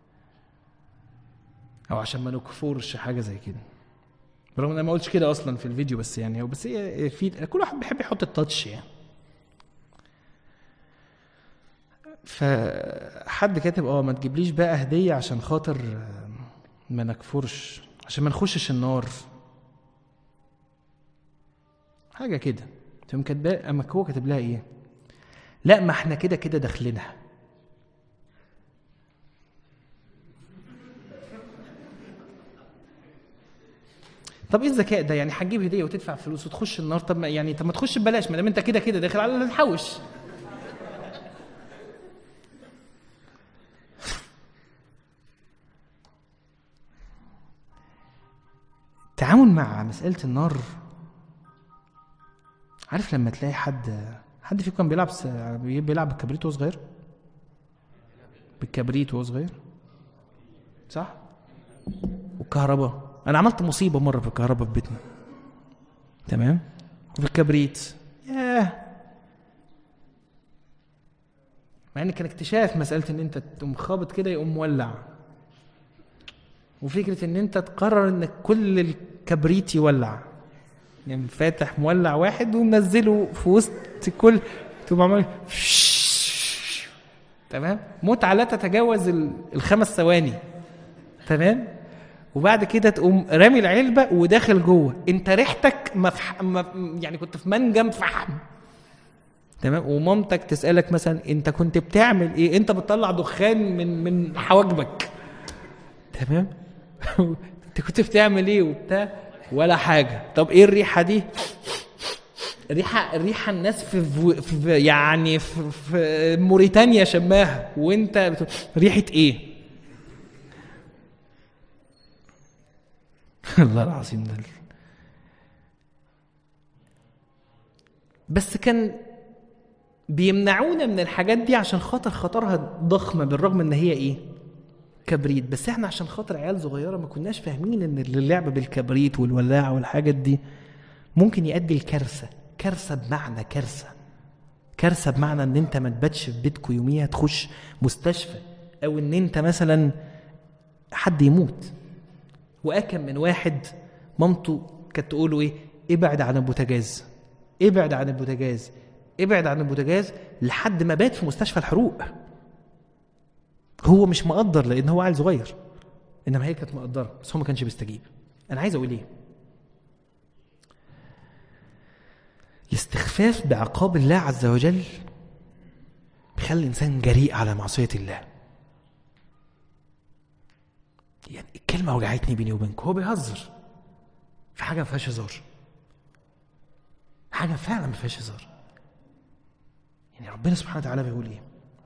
[SPEAKER 1] أو عشان ما نكفرش حاجة زي كده برغم ان انا ما قلتش كده اصلا في الفيديو بس يعني هو بس هي في كل واحد بيحب يحط التاتش يعني فحد كاتب اه ما تجيبليش بقى هديه عشان خاطر آه، ما نكفرش عشان ما نخشش النار حاجه كده تقوم كاتباه اما هو كاتب لها ايه لا ما احنا كده كده داخلينها طب ايه الذكاء ده يعني هتجيب هديه وتدفع فلوس وتخش النار طب ما يعني طب ما تخش ببلاش ما دام انت كده كده داخل على اللي تحوش التعامل مع مسألة النار عارف لما تلاقي حد حد فيكم كان بيلعب س... بيلعب بالكبريت وهو صغير؟ بالكبريت وهو صغير؟ صح؟ والكهرباء انا عملت مصيبة مرة في الكهرباء في بيتنا تمام؟ وفي الكبريت ياه مع ان كان اكتشاف مسألة ان انت تقوم خابط كده يقوم مولع وفكرة ان انت تقرر ان كل الكبريت يولع يعني فاتح مولع واحد ومنزله في وسط كل تقوم عمال تمام متعة لا تتجاوز ال- الخمس ثواني تمام وبعد كده تقوم رامي العلبة وداخل جوه انت ريحتك مفح... مف... يعني كنت في منجم فحم تمام ومامتك تسألك مثلا انت كنت بتعمل ايه انت بتطلع دخان من من حواجبك تمام انت كنت بتعمل ايه وبتاع ولا حاجه طب ايه الريحه دي ريحه ريحه الناس في, في, في يعني في, في موريتانيا شماها وانت بت... ريحه ايه الله العظيم ده بس كان بيمنعونا من الحاجات دي عشان خاطر خطرها ضخمه بالرغم ان هي ايه كبريت بس احنا عشان خاطر عيال صغيره ما كناش فاهمين ان اللعب بالكبريت والولاعه والحاجات دي ممكن يؤدي لكارثه كارثه بمعنى كارثه كارثه بمعنى ان انت ما تباتش في بيتكم يوميها تخش مستشفى او ان انت مثلا حد يموت واكم من واحد مامته كانت تقول له ايه ابعد عن البوتاجاز ابعد عن البوتاجاز ابعد عن البوتاجاز لحد ما بات في مستشفى الحروق هو مش مقدر لان هو عيل صغير انما هي كانت مقدره بس هو ما كانش بيستجيب انا عايز اقول ايه الاستخفاف بعقاب الله عز وجل بيخلي الانسان جريء على معصيه الله يعني الكلمه وجعتني بيني وبينك هو بيهزر في حاجه ما فيهاش هزار حاجه فعلا ما فيهاش هزار يعني ربنا سبحانه وتعالى بيقول ايه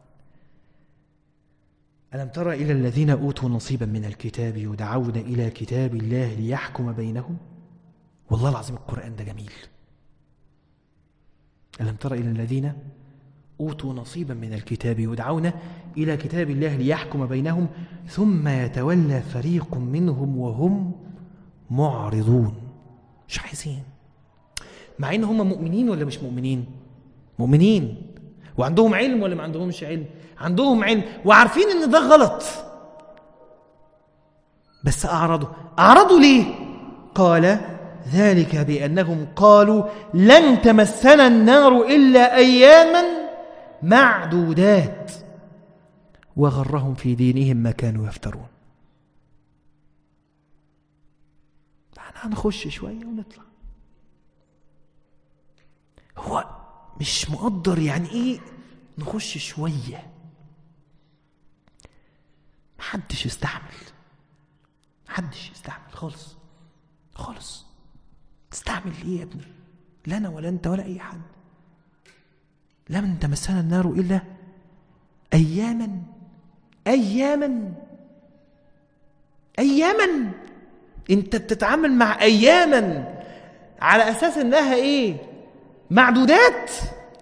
[SPEAKER 1] ألم تر إلى الذين أوتوا نصيبا من الكتاب يدعون إلى كتاب الله ليحكم بينهم والله العظيم القرآن ده جميل ألم تر إلى الذين أوتوا نصيبا من الكتاب يدعون إلى كتاب الله ليحكم بينهم ثم يتولى فريق منهم وهم معرضون مش عايزين مع ان هم مؤمنين ولا مش مؤمنين مؤمنين وعندهم علم ولا ما عندهمش علم عندهم علم وعارفين ان ده غلط بس اعرضوا اعرضوا ليه قال ذلك بانهم قالوا لن تمسنا النار الا اياما معدودات وغرهم في دينهم ما كانوا يفترون احنا هنخش شويه ونطلع هو مش مقدر يعني ايه نخش شويه محدش يستحمل محدش يستحمل خالص خالص تستحمل ايه يا ابني لا انا ولا انت ولا اي حد لمن تمسنا النار الا اياما اياما اياما انت بتتعامل مع اياما على اساس انها ايه معدودات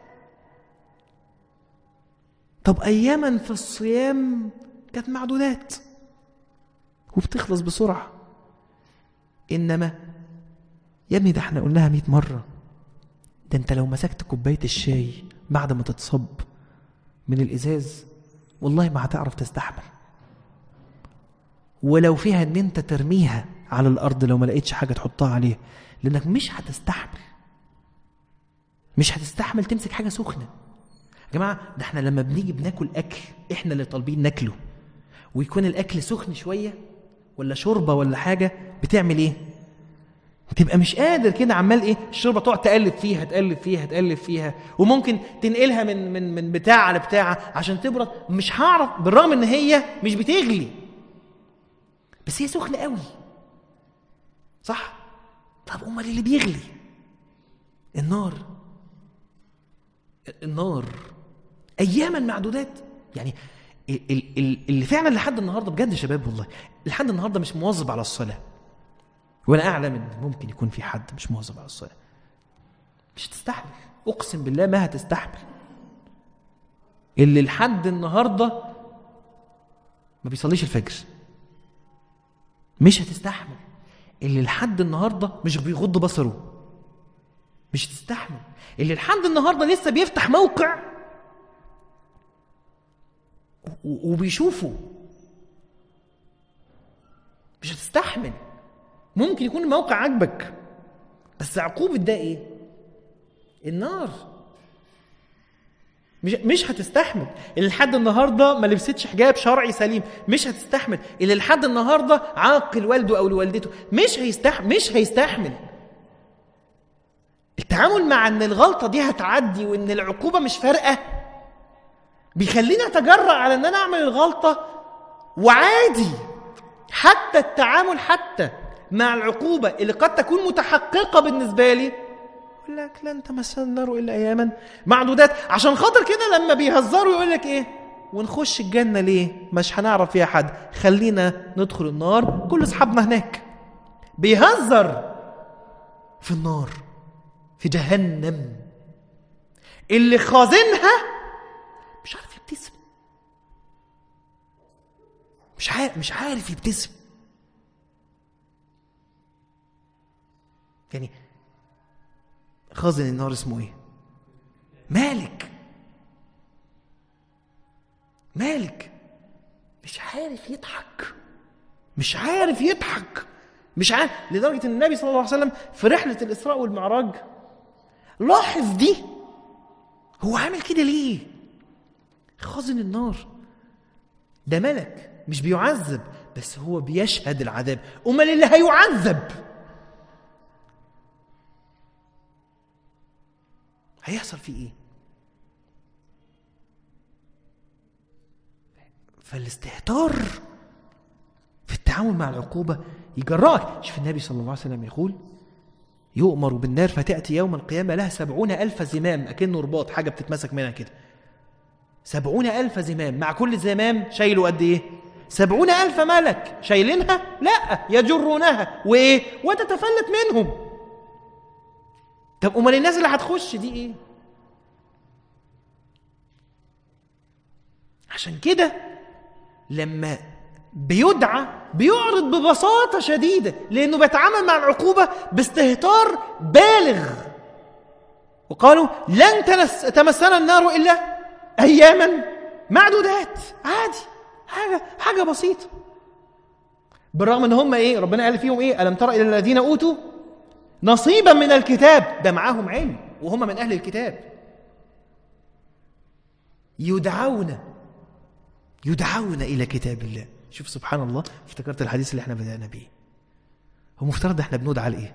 [SPEAKER 1] طب اياما في الصيام كانت معدودات وبتخلص بسرعه انما يا ابني ده احنا قلناها 100 مره ده انت لو مسكت كوبايه الشاي بعد ما تتصب من الازاز والله ما هتعرف تستحمل ولو فيها ان انت ترميها على الارض لو ما لقيتش حاجه تحطها عليها لانك مش هتستحمل مش هتستحمل تمسك حاجه سخنه يا جماعه ده احنا لما بنيجي بناكل اكل احنا اللي طالبين ناكله ويكون الاكل سخن شويه ولا شوربه ولا حاجه بتعمل ايه تبقى مش قادر كده عمال ايه الشوربه تقعد تقلب فيها تقلب فيها تقلب فيها وممكن تنقلها من من من بتاع لبتاع عشان تبرد مش هعرف بالرغم ان هي مش بتغلي بس هي سخنه قوي صح طب امال اللي بيغلي النار النار اياما معدودات يعني ال- ال- ال- اللي فعلا لحد النهارده بجد يا شباب والله لحد النهارده مش مواظب على الصلاه وانا اعلم ان ممكن يكون في حد مش مواظب على الصلاه مش هتستحمل اقسم بالله ما هتستحمل اللي لحد النهارده ما بيصليش الفجر مش هتستحمل اللي لحد النهارده مش بيغض بصره مش هتستحمل اللي لحد النهارده لسه بيفتح موقع و- وبيشوفه مش هتستحمل ممكن يكون الموقع عاجبك بس عقوبة ده ايه؟ النار مش مش هتستحمل اللي لحد النهارده ما لبستش حجاب شرعي سليم مش هتستحمل اللي لحد النهارده عاقل والده او لوالدته مش هيستحمل مش هيستحمل التعامل مع ان الغلطه دي هتعدي وان العقوبه مش فارقه بيخليني اتجرأ على ان انا اعمل الغلطه وعادي حتى التعامل حتى مع العقوبه اللي قد تكون متحققه بالنسبه لي يقول لك لن تمسنا النار الا اياما معدودات عشان خاطر كده لما بيهزروا يقول لك ايه ونخش الجنه ليه مش هنعرف فيها حد خلينا ندخل النار كل اصحابنا هناك بيهزر في النار في جهنم اللي خازنها مش عارف يبتسم مش عارف مش عارف يبتسم يعني خازن النار اسمه ايه مالك مالك مش عارف يضحك مش عارف يضحك مش عارف لدرجة ان النبي صلى الله عليه وسلم في رحلة الإسراء والمعراج لاحظ دي هو عامل كده ليه خازن النار ده ملك مش بيعذب بس هو بيشهد العذاب امال اللي هيعذب هيحصل فيه ايه فالاستهتار في التعامل مع العقوبة يجرأك شوف النبي صلى الله عليه وسلم يقول يؤمر بالنار فتأتي يوم القيامة لها سبعون ألف زمام أكنه رباط حاجة بتتمسك منها كده سبعون ألف زمام مع كل زمام شايله قد إيه سبعون ألف ملك شايلينها لا يجرونها وإيه وتتفلت منهم طب أمال الناس اللي هتخش دي إيه عشان كده لما بيدعى بيعرض ببساطة شديدة لأنه بيتعامل مع العقوبة باستهتار بالغ وقالوا لن تنس تمسنا النار إلا أياما معدودات عادي حاجة حاجة بسيطة بالرغم ان هم ايه ربنا قال فيهم ايه الم تر الى الذين اوتوا نصيبا من الكتاب ده معاهم علم وهم من اهل الكتاب يدعون يدعون الى كتاب الله شوف سبحان الله افتكرت الحديث اللي احنا بدانا بيه هو مفترض احنا بندعى لايه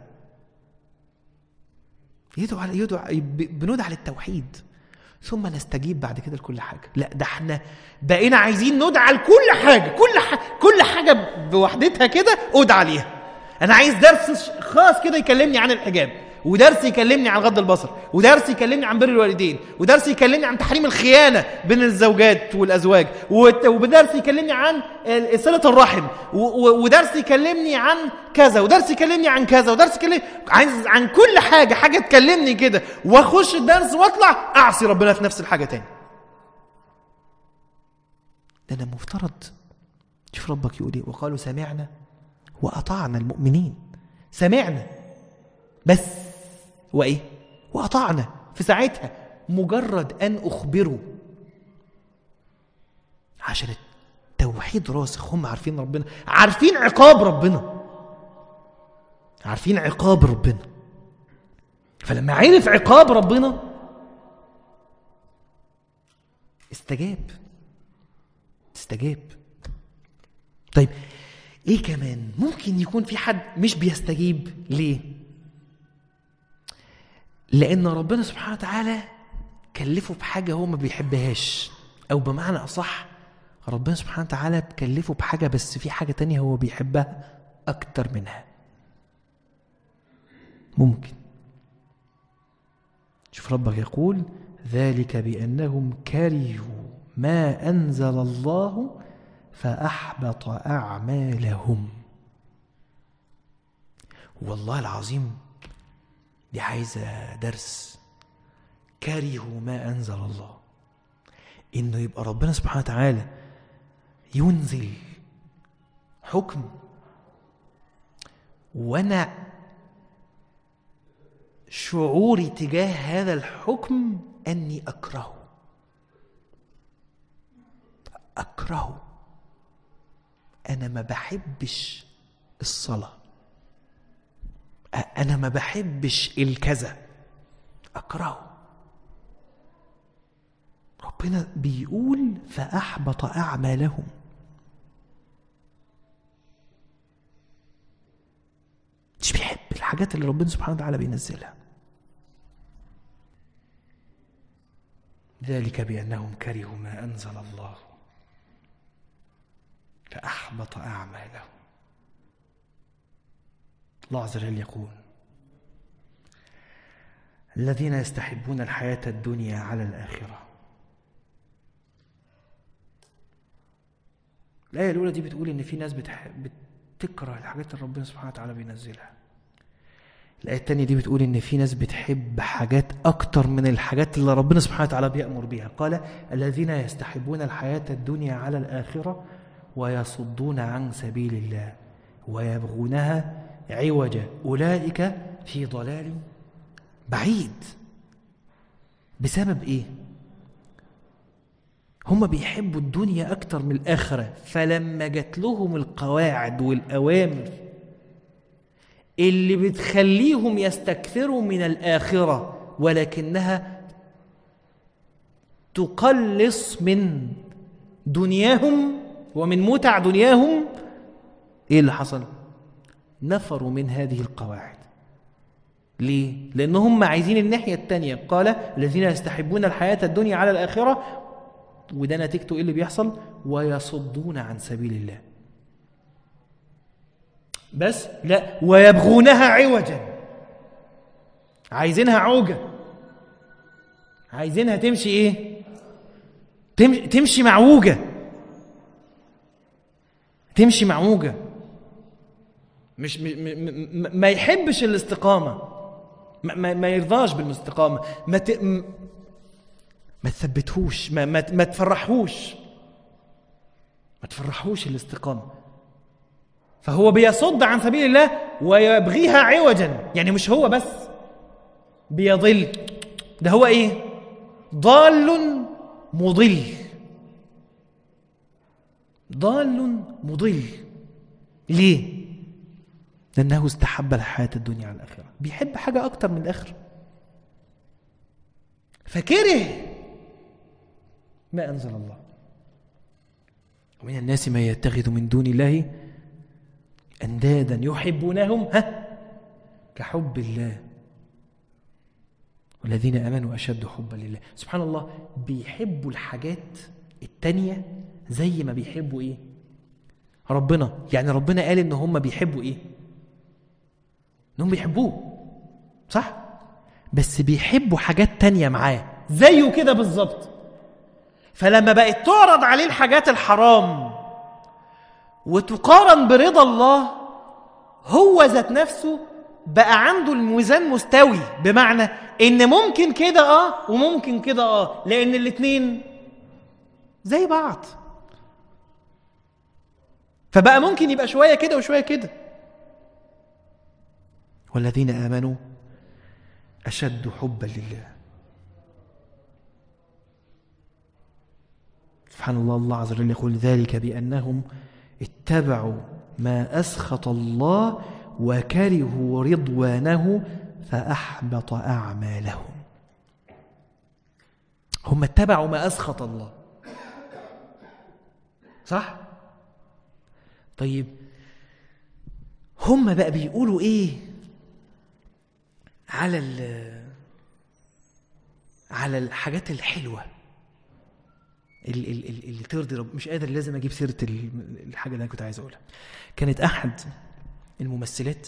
[SPEAKER 1] يدعو على يدعو ب- بندعى للتوحيد ثم نستجيب بعد كده لكل حاجه لا ده احنا بقينا عايزين ندعى لكل حاجه كل ح... كل حاجه بوحدتها كده ادعى ليها انا عايز درس خاص كده يكلمني عن الحجاب ودرس يكلمني عن غض البصر ودرس يكلمني عن بر الوالدين ودرس يكلمني عن تحريم الخيانه بين الزوجات والازواج وت- ودرس يكلمني عن ال- صله الرحم و- و- ودرس يكلمني عن كذا ودرس يكلمني عن كذا ودرس يكلمني عايز عن كل حاجه حاجه تكلمني كده واخش الدرس واطلع اعصي ربنا في نفس الحاجه تاني ده انا مفترض شوف ربك يقول ايه وقالوا سمعنا واطعنا المؤمنين سمعنا بس وايه واطعنا في ساعتها مجرد ان اخبره عشان التوحيد راسخ هم عارفين ربنا عارفين عقاب ربنا عارفين عقاب ربنا فلما عرف عقاب ربنا استجاب استجاب طيب ايه كمان ممكن يكون في حد مش بيستجيب ليه لان ربنا سبحانه وتعالى كلفه بحاجه هو ما بيحبهاش او بمعنى اصح ربنا سبحانه وتعالى كلفه بحاجه بس في حاجه تانية هو بيحبها اكتر منها ممكن شوف ربك يقول ذلك بانهم كرهوا ما انزل الله فاحبط اعمالهم والله العظيم دي عايزه درس كرهوا ما انزل الله انه يبقى ربنا سبحانه وتعالى ينزل حكم وانا شعوري تجاه هذا الحكم اني اكرهه اكرهه انا ما بحبش الصلاه أ- انا ما بحبش الكذا اكرهه ربنا بيقول فاحبط اعمالهم مش بيحب الحاجات اللي ربنا سبحانه وتعالى بينزلها ذلك بانهم كرهوا ما انزل الله فاحبط اعمالهم الله عز وجل يقول الذين يستحبون الحياه الدنيا على الاخره الآية الأولى دي بتقول إن في ناس بتحب بتكره الحاجات اللي ربنا سبحانه وتعالى بينزلها. الآية التانية دي بتقول إن في ناس بتحب حاجات أكتر من الحاجات اللي ربنا سبحانه وتعالى بيأمر بيها. قال الذين يستحبون الحياة الدنيا على الآخرة ويصدون عن سبيل الله ويبغونها عوجا أولئك في ضلال بعيد. بسبب إيه؟ هم بيحبوا الدنيا أكتر من الآخرة فلما جات لهم القواعد والأوامر اللي بتخليهم يستكثروا من الآخرة ولكنها تقلص من دنياهم ومن متع دنياهم ايه اللي حصل نفروا من هذه القواعد ليه لان هم عايزين الناحيه الثانيه قال الذين يستحبون الحياه الدنيا على الاخره وده نتيجته ايه اللي بيحصل ويصدون عن سبيل الله بس لا ويبغونها عوجا عايزينها عوجة عايزينها تمشي ايه تم- تمشي معوجة تمشي معوجة مش م م م ما يحبش الاستقامة ما, ما, ما يرضاش بالاستقامة ما ت... م- ما تثبتهوش ما, ما, ما تفرحوش ما تفرحوش الاستقامة فهو بيصد عن سبيل الله ويبغيها عوجا يعني مش هو بس بيضل ده هو ايه ضال مضل ضال مضل ليه لانه استحب الحياه الدنيا على الاخره بيحب حاجه اكتر من الاخره فكره ما أنزل الله ومن الناس من يتخذ من دون الله أندادا يحبونهم ها كحب الله والذين آمنوا أشد حبا لله سبحان الله بيحبوا الحاجات التانية زي ما بيحبوا إيه ربنا يعني ربنا قال إن هم بيحبوا إيه إنهم بيحبوه صح بس بيحبوا حاجات تانية معاه زيه كده بالظبط فلما بقت تعرض عليه الحاجات الحرام وتقارن برضا الله هو ذات نفسه بقى عنده الميزان مستوي بمعنى ان ممكن كده اه وممكن كده اه لان الاتنين زي بعض فبقى ممكن يبقى شويه كده وشويه كده والذين امنوا اشد حبا لله سبحان الله الله عز وجل يقول ذلك بانهم اتبعوا ما اسخط الله وكرهوا رضوانه فاحبط اعمالهم هم اتبعوا ما اسخط الله صح طيب هم بقى بيقولوا ايه على ال على الحاجات الحلوه ال- ال- ال- اللي ترضي رب مش قادر لازم اجيب سيره ال- الحاجه اللي انا كنت عايز اقولها كانت احد الممثلات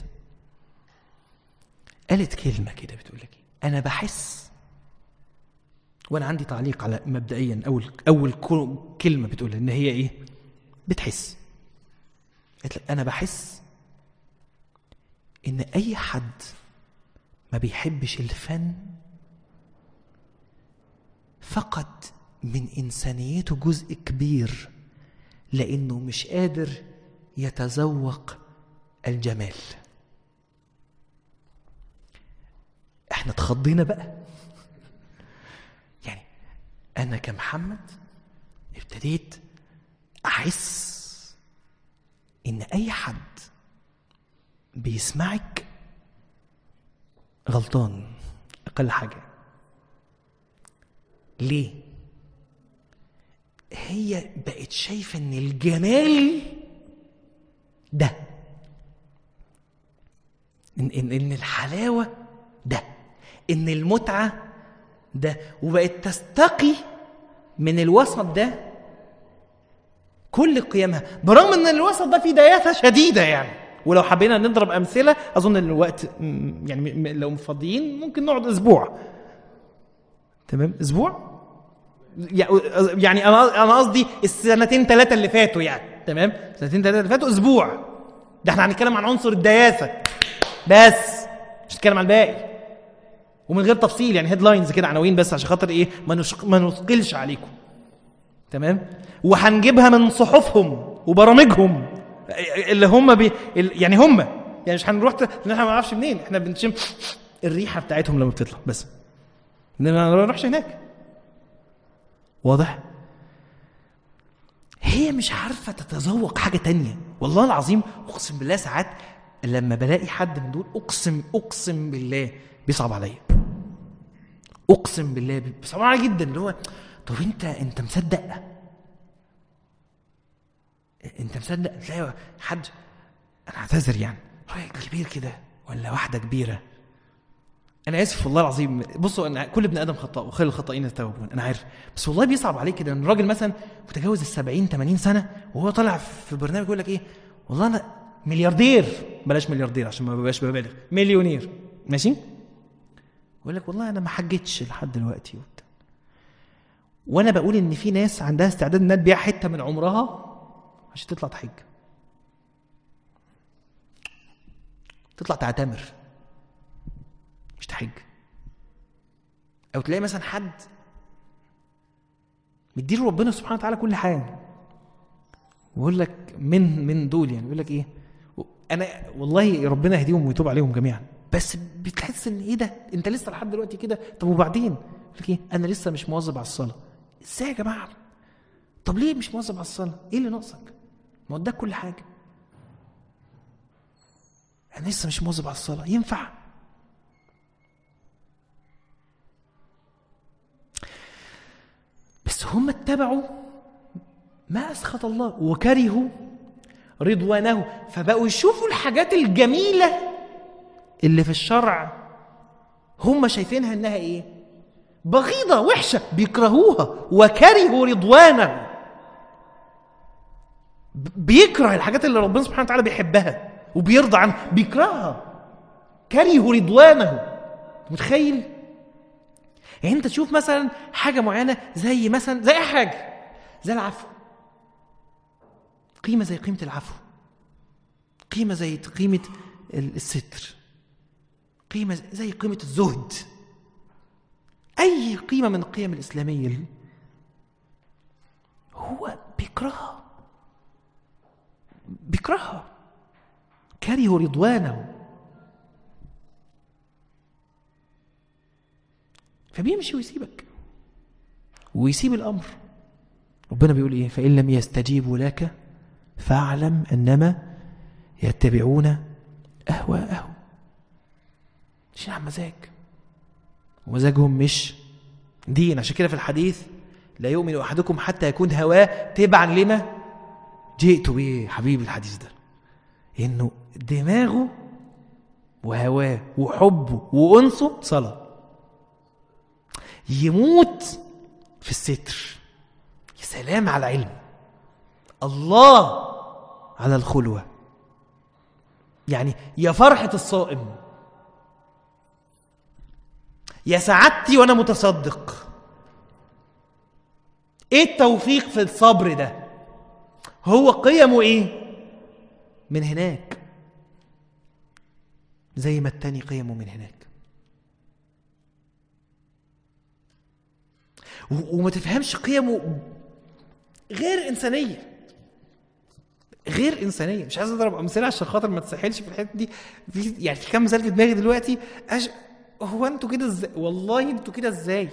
[SPEAKER 1] قالت كلمه كده بتقول لك إيه؟ انا بحس وانا عندي تعليق على مبدئيا اول اول كو- كلمه بتقولها ان هي ايه بتحس قالت لك انا بحس ان اي حد ما بيحبش الفن فقد من انسانيته جزء كبير لانه مش قادر يتذوق الجمال احنا اتخضينا بقى يعني انا كمحمد ابتديت احس ان اي حد بيسمعك غلطان اقل حاجه ليه هي بقت شايفه ان الجمال ده ان ان ان الحلاوه ده ان المتعه ده وبقت تستقي من الوسط ده كل قيمها برغم ان الوسط ده فيه دياثه شديده يعني ولو حبينا نضرب امثله اظن ان الوقت م- يعني م- م- لو مفضيين ممكن نقعد اسبوع تمام اسبوع يعني انا انا قصدي السنتين ثلاثه اللي فاتوا يعني تمام سنتين ثلاثه اللي فاتوا اسبوع ده احنا هنتكلم عن عنصر الدياثه بس مش هنتكلم عن الباقي ومن غير تفصيل يعني هيدلاينز كده عناوين بس عشان خاطر ايه ما نشق... ما نثقلش عليكم تمام وهنجيبها من صحفهم وبرامجهم اللي هم بي... ال- يعني هم يعني مش هنروح ت... احنا ما نعرفش منين احنا بنشم الريحه بتاعتهم لما بتطلع بس انما ما نروحش هناك واضح هي مش عارفه تتذوق حاجه تانية والله العظيم اقسم بالله ساعات لما بلاقي حد من دول اقسم اقسم بالله بيصعب عليا اقسم بالله بيصعب عليا جدا اللي هو طب انت انت مصدق انت مصدق تلاقي حد انا اعتذر يعني راجل كبير كده ولا واحده كبيره انا اسف والله العظيم بصوا انا كل ابن ادم خطاء وخير الخطائين التوابون انا عارف بس والله بيصعب عليك كده ان الراجل مثلا متجاوز ال 70 80 سنه وهو طالع في برنامج يقول لك ايه والله انا ملياردير بلاش ملياردير عشان ما ببقاش ببالغ مليونير ماشي يقول لك والله انا ما حجتش لحد دلوقتي وبتاع وانا بقول ان في ناس عندها استعداد انها تبيع حته من عمرها عشان تطلع تحج تطلع تعتمر مش تحج او تلاقي مثلا حد مديله ربنا سبحانه وتعالى كل حاجه ويقول لك من من دول يعني يقول لك ايه انا والله ربنا يهديهم ويتوب عليهم جميعا بس بتحس ان ايه ده انت لسه لحد دلوقتي كده طب وبعدين يقول لك ايه انا لسه مش مواظب على الصلاه ازاي يا جماعه طب ليه مش مواظب على الصلاه ايه اللي ناقصك ما هو ده كل حاجه انا لسه مش مواظب على الصلاه ينفع بس هم اتبعوا ما أسخط الله وكرهوا رضوانه فبقوا يشوفوا الحاجات الجميلة اللي في الشرع هم شايفينها إنها إيه بغيضة وحشة بيكرهوها وكرهوا رضوانه ب- بيكره الحاجات اللي ربنا سبحانه وتعالى بيحبها وبيرضى عنها بيكرهها كرهوا رضوانه متخيل يعني انت تشوف مثلا حاجه معينه زي مثلا زي اي حاجه زي العفو قيمه زي قيمه العفو قيمه زي قيمه ال- الستر قيمه زي قيمه الزهد اي قيمه من القيم الاسلاميه هو بيكرهها بيكرهها كرهوا رضوانه فبيمشي ويسيبك ويسيب الامر ربنا بيقول ايه فان لم يستجيبوا لك فاعلم انما يتبعون اهواءهم مش عن مزاج ومزاجهم مش دين عشان كده في الحديث لا يؤمن احدكم حتى يكون هواه تبعا لما جئت به حبيبي الحديث ده انه دماغه وهواه وحبه وانسه صلاه يموت في الستر يا سلام على العلم الله على الخلوه يعني يا فرحه الصائم يا سعادتي وانا متصدق ايه التوفيق في الصبر ده هو قيمه ايه من هناك زي ما التاني قيمه من هناك و- وما تفهمش قيمه غير انسانيه غير انسانيه مش عايز اضرب امثله عشان خاطر ما تسحلش في الحته دي في يعني في كام مثال في دماغي دلوقتي أش... هو انتوا كده ازاي والله انتوا كده ازاي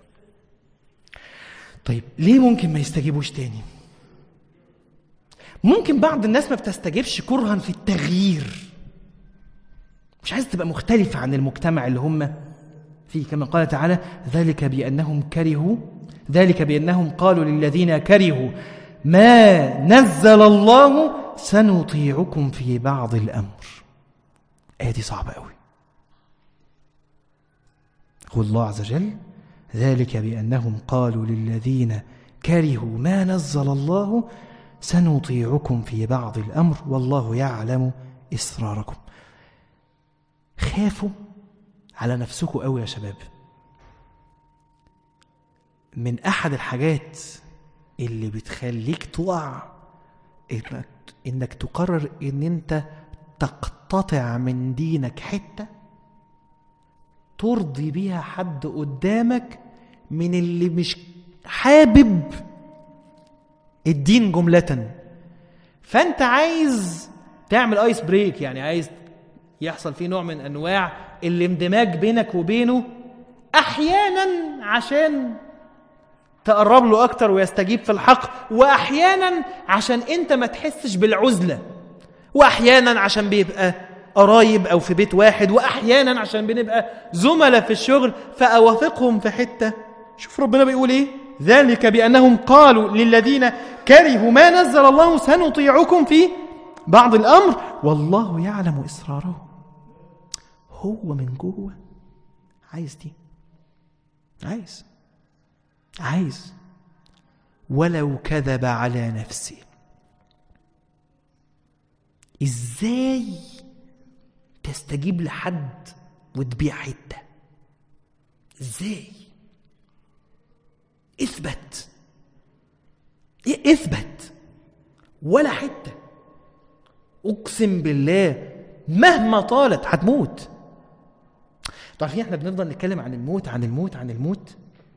[SPEAKER 1] طيب ليه ممكن ما يستجيبوش تاني ممكن بعض الناس ما بتستجيبش كرها في التغيير مش عايز تبقى مختلفة عن المجتمع اللي هم فيه كما قال تعالى ذلك بأنهم كرهوا ذلك بأنهم قالوا للذين كرهوا ما نزل الله سنطيعكم في بعض الأمر آية دي صعبة قوي يقول الله عز وجل ذلك بأنهم قالوا للذين كرهوا ما نزل الله سنطيعكم في بعض الأمر والله يعلم إسراركم خافوا على نفسكم قوي يا شباب من أحد الحاجات اللي بتخليك تقع إنك, إنك تقرر إن أنت تقتطع من دينك حتة ترضي بيها حد قدامك من اللي مش حابب الدين جملة فأنت عايز تعمل ايس بريك يعني عايز يحصل فيه نوع من انواع الاندماج بينك وبينه احيانا عشان تقرب له اكتر ويستجيب في الحق واحيانا عشان انت ما تحسش بالعزله واحيانا عشان بيبقى قرايب او في بيت واحد واحيانا عشان بنبقى زملاء في الشغل فاوافقهم في حته شوف ربنا بيقول ايه ذلك بانهم قالوا للذين كرهوا ما نزل الله سنطيعكم في بعض الامر والله يعلم اسرارهم هو من جوه عايز دي عايز عايز ولو كذب على نفسه ازاي تستجيب لحد وتبيع حته ازاي اثبت إيه اثبت ولا حته اقسم بالله مهما طالت هتموت تعرفين احنا بنفضل نتكلم عن الموت عن الموت عن الموت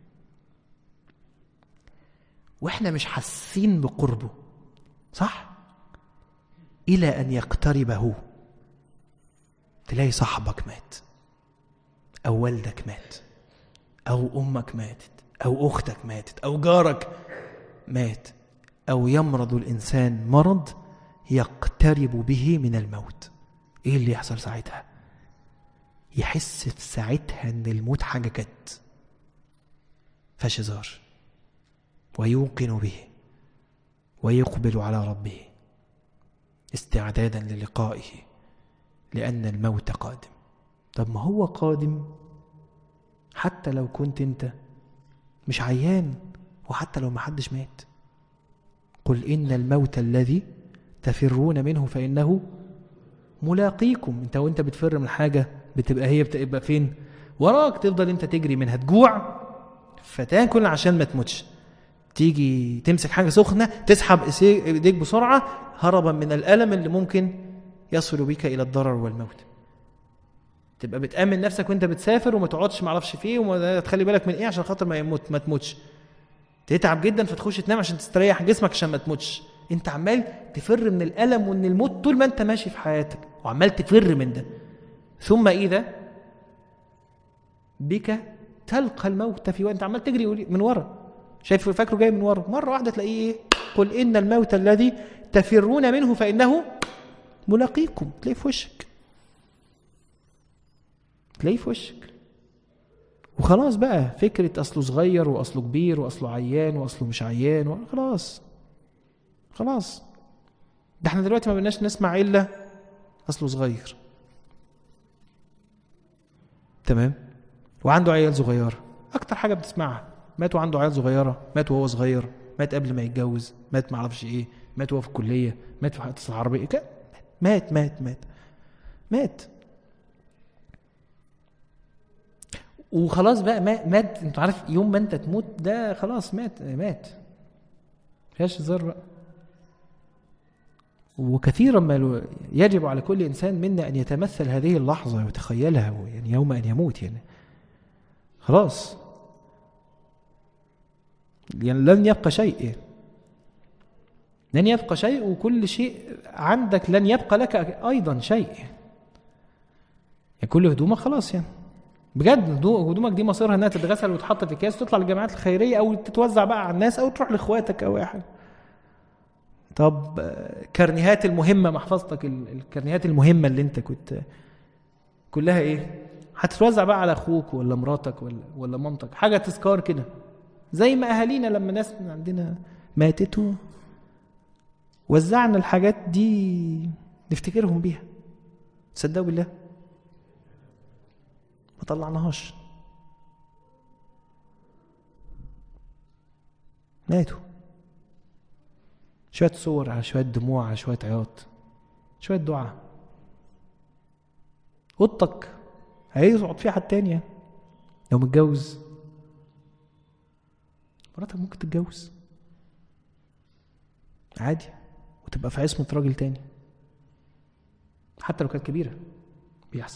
[SPEAKER 1] واحنا مش حاسين بقربه صح الى ان يقترب هو تلاقي صاحبك مات او والدك مات او امك ماتت او اختك ماتت او جارك مات او يمرض الانسان مرض يقترب به من الموت ايه اللي يحصل ساعتها يحس في ساعتها ان الموت حاجه كت فيهاش هزار ويوقن به ويقبل على ربه استعدادا للقائه لأن الموت قادم طب ما هو قادم حتى لو كنت انت مش عيان وحتى لو ما حدش مات قل إن الموت الذي تفرون منه فإنه ملاقيكم انت وانت بتفر من حاجة بتبقى هي بتبقى فين وراك تفضل انت تجري منها تجوع فتاكل عشان ما تموتش تيجي تمسك حاجة سخنة تسحب ايديك بسرعة هربا من الألم اللي ممكن يصل بك إلى الضرر والموت تبقى بتأمن نفسك وانت بتسافر وما تقعدش معرفش فيه وما تخلي بالك من ايه عشان خاطر ما يموت ما تموتش تتعب جدا فتخش تنام عشان تستريح جسمك عشان ما تموتش انت عمال تفر من الالم ومن الموت طول ما انت ماشي في حياتك وعمال تفر من ده ثم اذا بك تلقى الموت في وانت عمال تجري من ورا شايف فاكره جاي من ورا مره واحده تلاقيه ايه قل ان الموت الذي تفرون منه فانه ملاقيكم تلاقيه في وشك تلاقيه في وشك وخلاص بقى فكرة أصله صغير وأصله كبير وأصله عيان وأصله مش عيان خلاص خلاص ده احنا دلوقتي ما بقناش نسمع إلا أصله صغير تمام وعنده عيال صغيرة أكتر حاجة بتسمعها مات وعنده عيال صغيرة مات وهو صغير مات قبل ما يتجوز مات ما اعرفش ايه مات وهو في الكلية مات في حادثة العربية مات مات مات مات وخلاص بقى مات انت عارف يوم ما انت تموت ده خلاص مات مات فيهاش هزار بقى وكثيرا ما يجب على كل انسان منا ان يتمثل هذه اللحظه ويتخيلها يعني يوم ان يموت يعني خلاص يعني لن يبقى شيء يعني. لن يبقى شيء وكل شيء عندك لن يبقى لك ايضا شيء يعني كل هدومك خلاص يعني بجد هدومك دي مصيرها انها تتغسل وتتحط في اكياس وتطلع للجامعات الخيريه او تتوزع بقى على الناس او تروح لاخواتك او اي حاجه طب كرنيهات المهمه محفظتك الكرنيهات المهمه اللي انت كنت كلها ايه هتتوزع بقى على اخوك ولا مراتك ولا ولا مامتك حاجه تذكار كده زي ما اهالينا لما ناس من عندنا ماتت وزعنا الحاجات دي نفتكرهم بيها تصدقوا بالله ما طلعناهاش ماتوا شوية صور على شوية دموع على شوية عياط شوية دعاء اوضتك هيقعد فيها حد تانية لو متجوز مراتك ممكن تتجوز عادي وتبقى في عصمة راجل تاني حتى لو كانت كبيرة بيحصل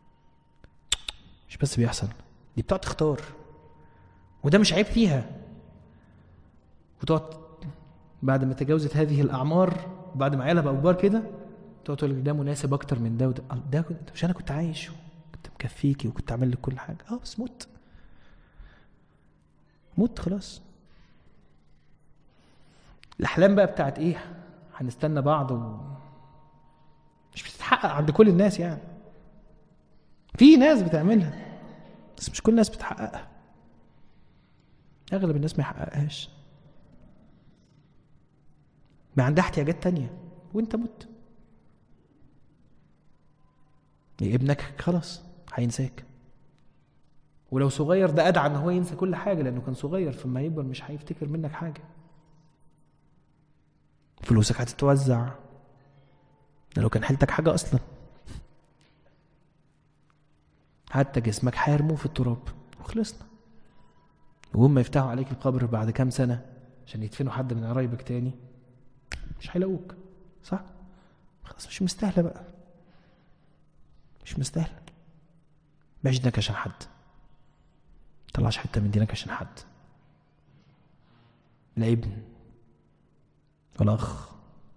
[SPEAKER 1] مش بس بيحصل دي بتقعد تختار وده مش عيب فيها وتقعد بعد ما تجاوزت هذه الاعمار بعد ما عيالها بقوا كبار كده تقعد تقول ده مناسب اكتر من ده وده ده مش انا كنت عايش كنت مكفيكي وكنت عامل لك كل حاجه اه بس مت مت خلاص الاحلام بقى بتاعت ايه هنستنى بعض و... مش بتتحقق عند كل الناس يعني في ناس بتعملها بس مش كل الناس بتحققها اغلب الناس ما يحققهاش ما عندها احتياجات تانية وانت مت يا ابنك خلاص هينساك ولو صغير ده ادعى ان هو ينسى كل حاجه لانه كان صغير فما يكبر مش هيفتكر منك حاجه فلوسك هتتوزع ده لو كان حيلتك حاجه اصلا حتى جسمك هيرموه في التراب وخلصنا وهم يفتحوا عليك القبر بعد كام سنة عشان يدفنوا حد من قرايبك تاني مش هيلاقوك صح؟ خلاص مش مستاهلة بقى مش مستاهلة باش دينك عشان حد طلعش حتة من دينك عشان حد لا ابن ولا أخ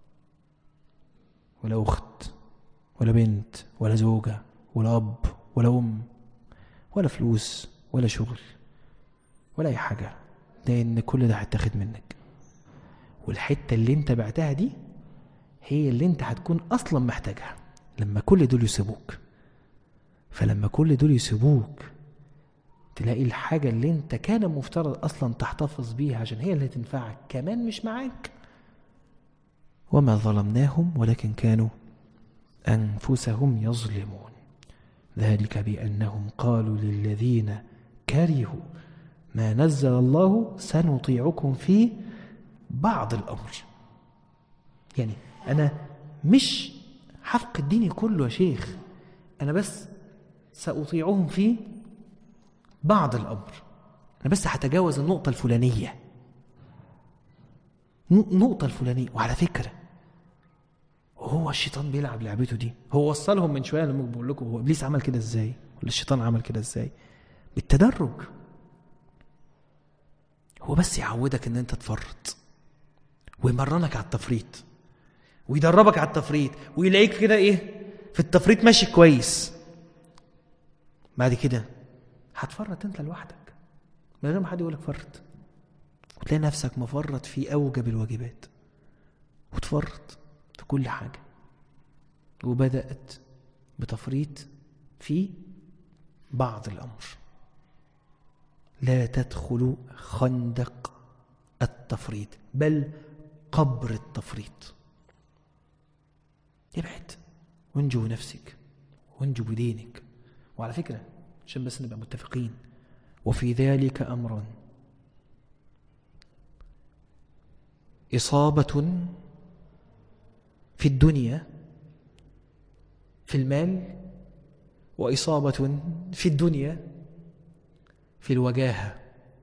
[SPEAKER 1] ولا أخت ولا بنت ولا زوجة ولا أب ولا أم ولا فلوس ولا شغل ولا أي حاجة لأن كل ده هيتاخد منك والحتة اللي أنت بعتها دي هي اللي أنت هتكون أصلا محتاجها لما كل دول يسيبوك فلما كل دول يسيبوك تلاقي الحاجة اللي انت كان مفترض اصلا تحتفظ بيها عشان هي اللي تنفعك كمان مش معاك وما ظلمناهم ولكن كانوا انفسهم يظلمون ذلك بانهم قالوا للذين كرهوا ما نزل الله سنطيعكم في بعض الامر يعني انا مش حفق ديني كله يا شيخ انا بس ساطيعهم في بعض الامر انا بس هتجاوز النقطه الفلانيه النقطه الفلانيه وعلى فكره هو الشيطان بيلعب لعبته دي هو وصلهم من شويه لما بقول لكم هو ابليس عمل كده ازاي ولا الشيطان عمل كده ازاي بالتدرج هو بس يعودك ان انت تفرط ويمرنك على التفريط ويدربك على التفريط ويلاقيك كده ايه في التفريط ماشي كويس بعد كده هتفرط انت لوحدك من غير ما حد يقول لك فرط وتلاقي نفسك مفرط في اوجب الواجبات وتفرط في كل حاجه وبدات بتفريط في بعض الامر لا تدخلوا خندق التفريط بل قبر التفريط ابعد وانجو نفسك وانجو بدينك وعلى فكرة عشان بس نبقى متفقين وفي ذلك أمر إصابة في الدنيا في المال وإصابة في الدنيا في الوجاهة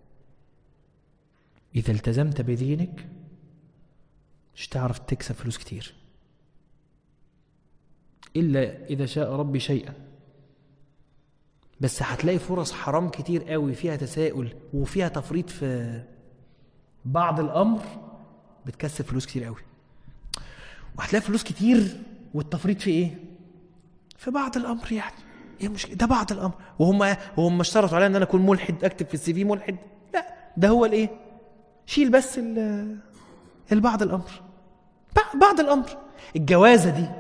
[SPEAKER 1] إذا التزمت بدينك مش تعرف تكسب فلوس كتير إلا إذا شاء ربي شيئا بس هتلاقي فرص حرام كتير قوي فيها تساؤل وفيها تفريط في بعض الأمر بتكسب فلوس كتير قوي وهتلاقي فلوس كتير والتفريط في إيه؟ في بعض الأمر يعني ايه مشكله ده بعض الامر وهم وهم اشترطوا عليا ان انا اكون ملحد اكتب في السي في ملحد لا ده هو الايه شيل بس البعض الامر بعض الامر الجوازه دي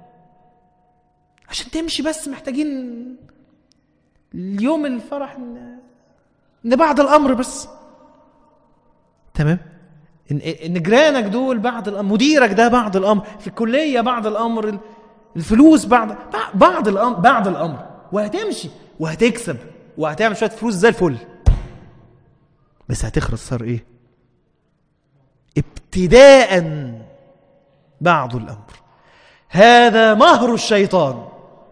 [SPEAKER 1] عشان تمشي بس محتاجين اليوم الفرح ان بعض الامر بس تمام ان ان جيرانك دول بعض الامر مديرك ده بعض الامر في الكليه بعض الامر الفلوس بعض بعض الامر بعض الامر وهتمشي وهتكسب وهتعمل شويه فلوس زي الفل بس هتخرج صار ايه ابتداء بعض الامر هذا مهر الشيطان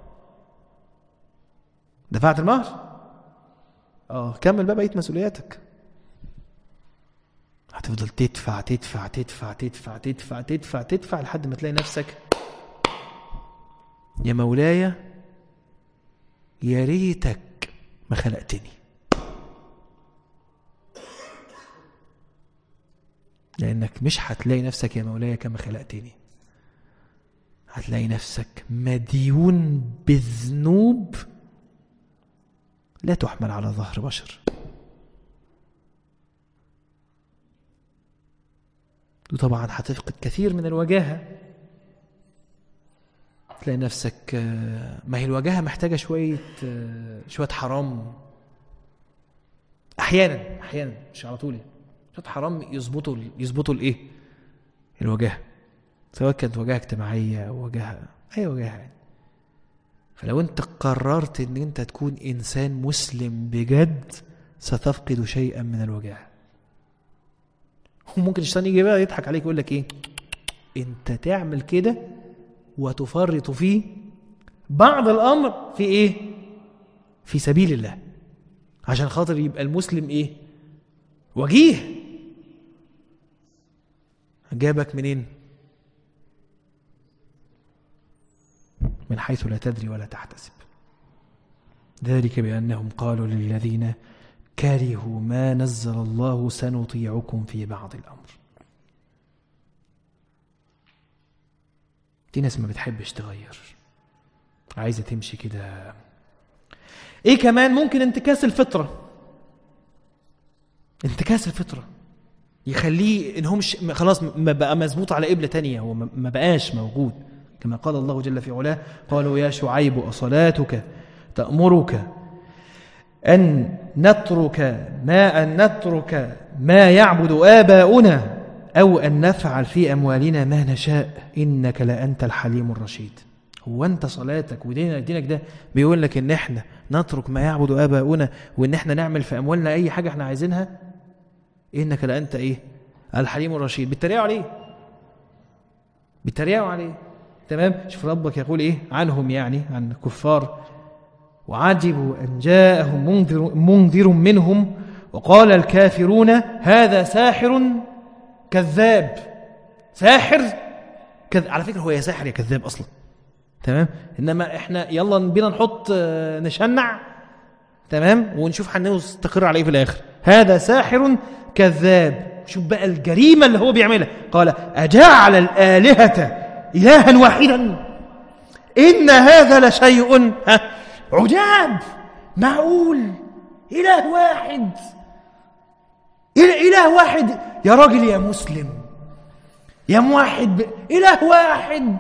[SPEAKER 1] دفعت المهر اه كمل بقى بقيه مسؤولياتك هتفضل تدفع تدفع تدفع تدفع تدفع تدفع تدفع لحد ما تلاقي نفسك يا مولاي يا ريتك ما خلقتني لأنك مش هتلاقي نفسك يا مولاي كما خلقتني هتلاقي نفسك مديون بذنوب لا تحمل على ظهر بشر وطبعا هتفقد كثير من الوجاهه تلاقي نفسك ما هي الوجاهه محتاجه شويه شويه حرام احيانا احيانا مش على طول شويه حرام يظبطوا يظبطوا الايه الوجاهه سواء كانت وجاهه اجتماعيه او وجاهه اي وجاهه يعني فلو انت قررت ان انت تكون انسان مسلم بجد ستفقد شيئا من الوجاهه وممكن الشيطان يجي بقى يضحك عليك يقول لك ايه انت تعمل كده وتفرط فيه بعض الامر في ايه في سبيل الله عشان خاطر يبقى المسلم ايه وجيه جابك منين من حيث لا تدري ولا تحتسب ذلك بانهم قالوا للذين كرهوا ما نزل الله سنطيعكم في بعض الامر في ناس ما بتحبش تغير عايزه تمشي كده ايه كمان ممكن انتكاس الفطره انتكاس الفطره يخليه ان هو مش خلاص ما بقى مظبوط على قبله تانية هو ما بقاش موجود كما قال الله جل في علاه قالوا يا شعيب اصلاتك تامرك أن نترك ما أن نترك ما يعبد آباؤنا أو أن نفعل في أموالنا ما نشاء إنك لأنت الحليم الرشيد هو أنت صلاتك ودينك دينك ده بيقول لك إن إحنا نترك ما يعبد آباؤنا وإن إحنا نعمل في أموالنا أي حاجة إحنا عايزينها إنك لأنت إيه الحليم الرشيد بيتريقوا عليه بيتريقوا عليه تمام شوف ربك يقول إيه عنهم يعني عن الكفار وعجبوا أن جاءهم منذر, منذر منهم وقال الكافرون هذا ساحر كذاب ساحر كذ... على فكرة هو يا ساحر يا كذاب أصلا تمام إنما إحنا يلا بينا نحط آه، نشنع تمام ونشوف هنستقر عليه في الآخر هذا ساحر كذاب شوف بقى الجريمة اللي هو بيعملها قال أجعل الآلهة إلها واحدا إن هذا لشيء ها عجاب معقول إله واحد إله, إله واحد يا راجل يا مسلم يا موحد ب... إله واحد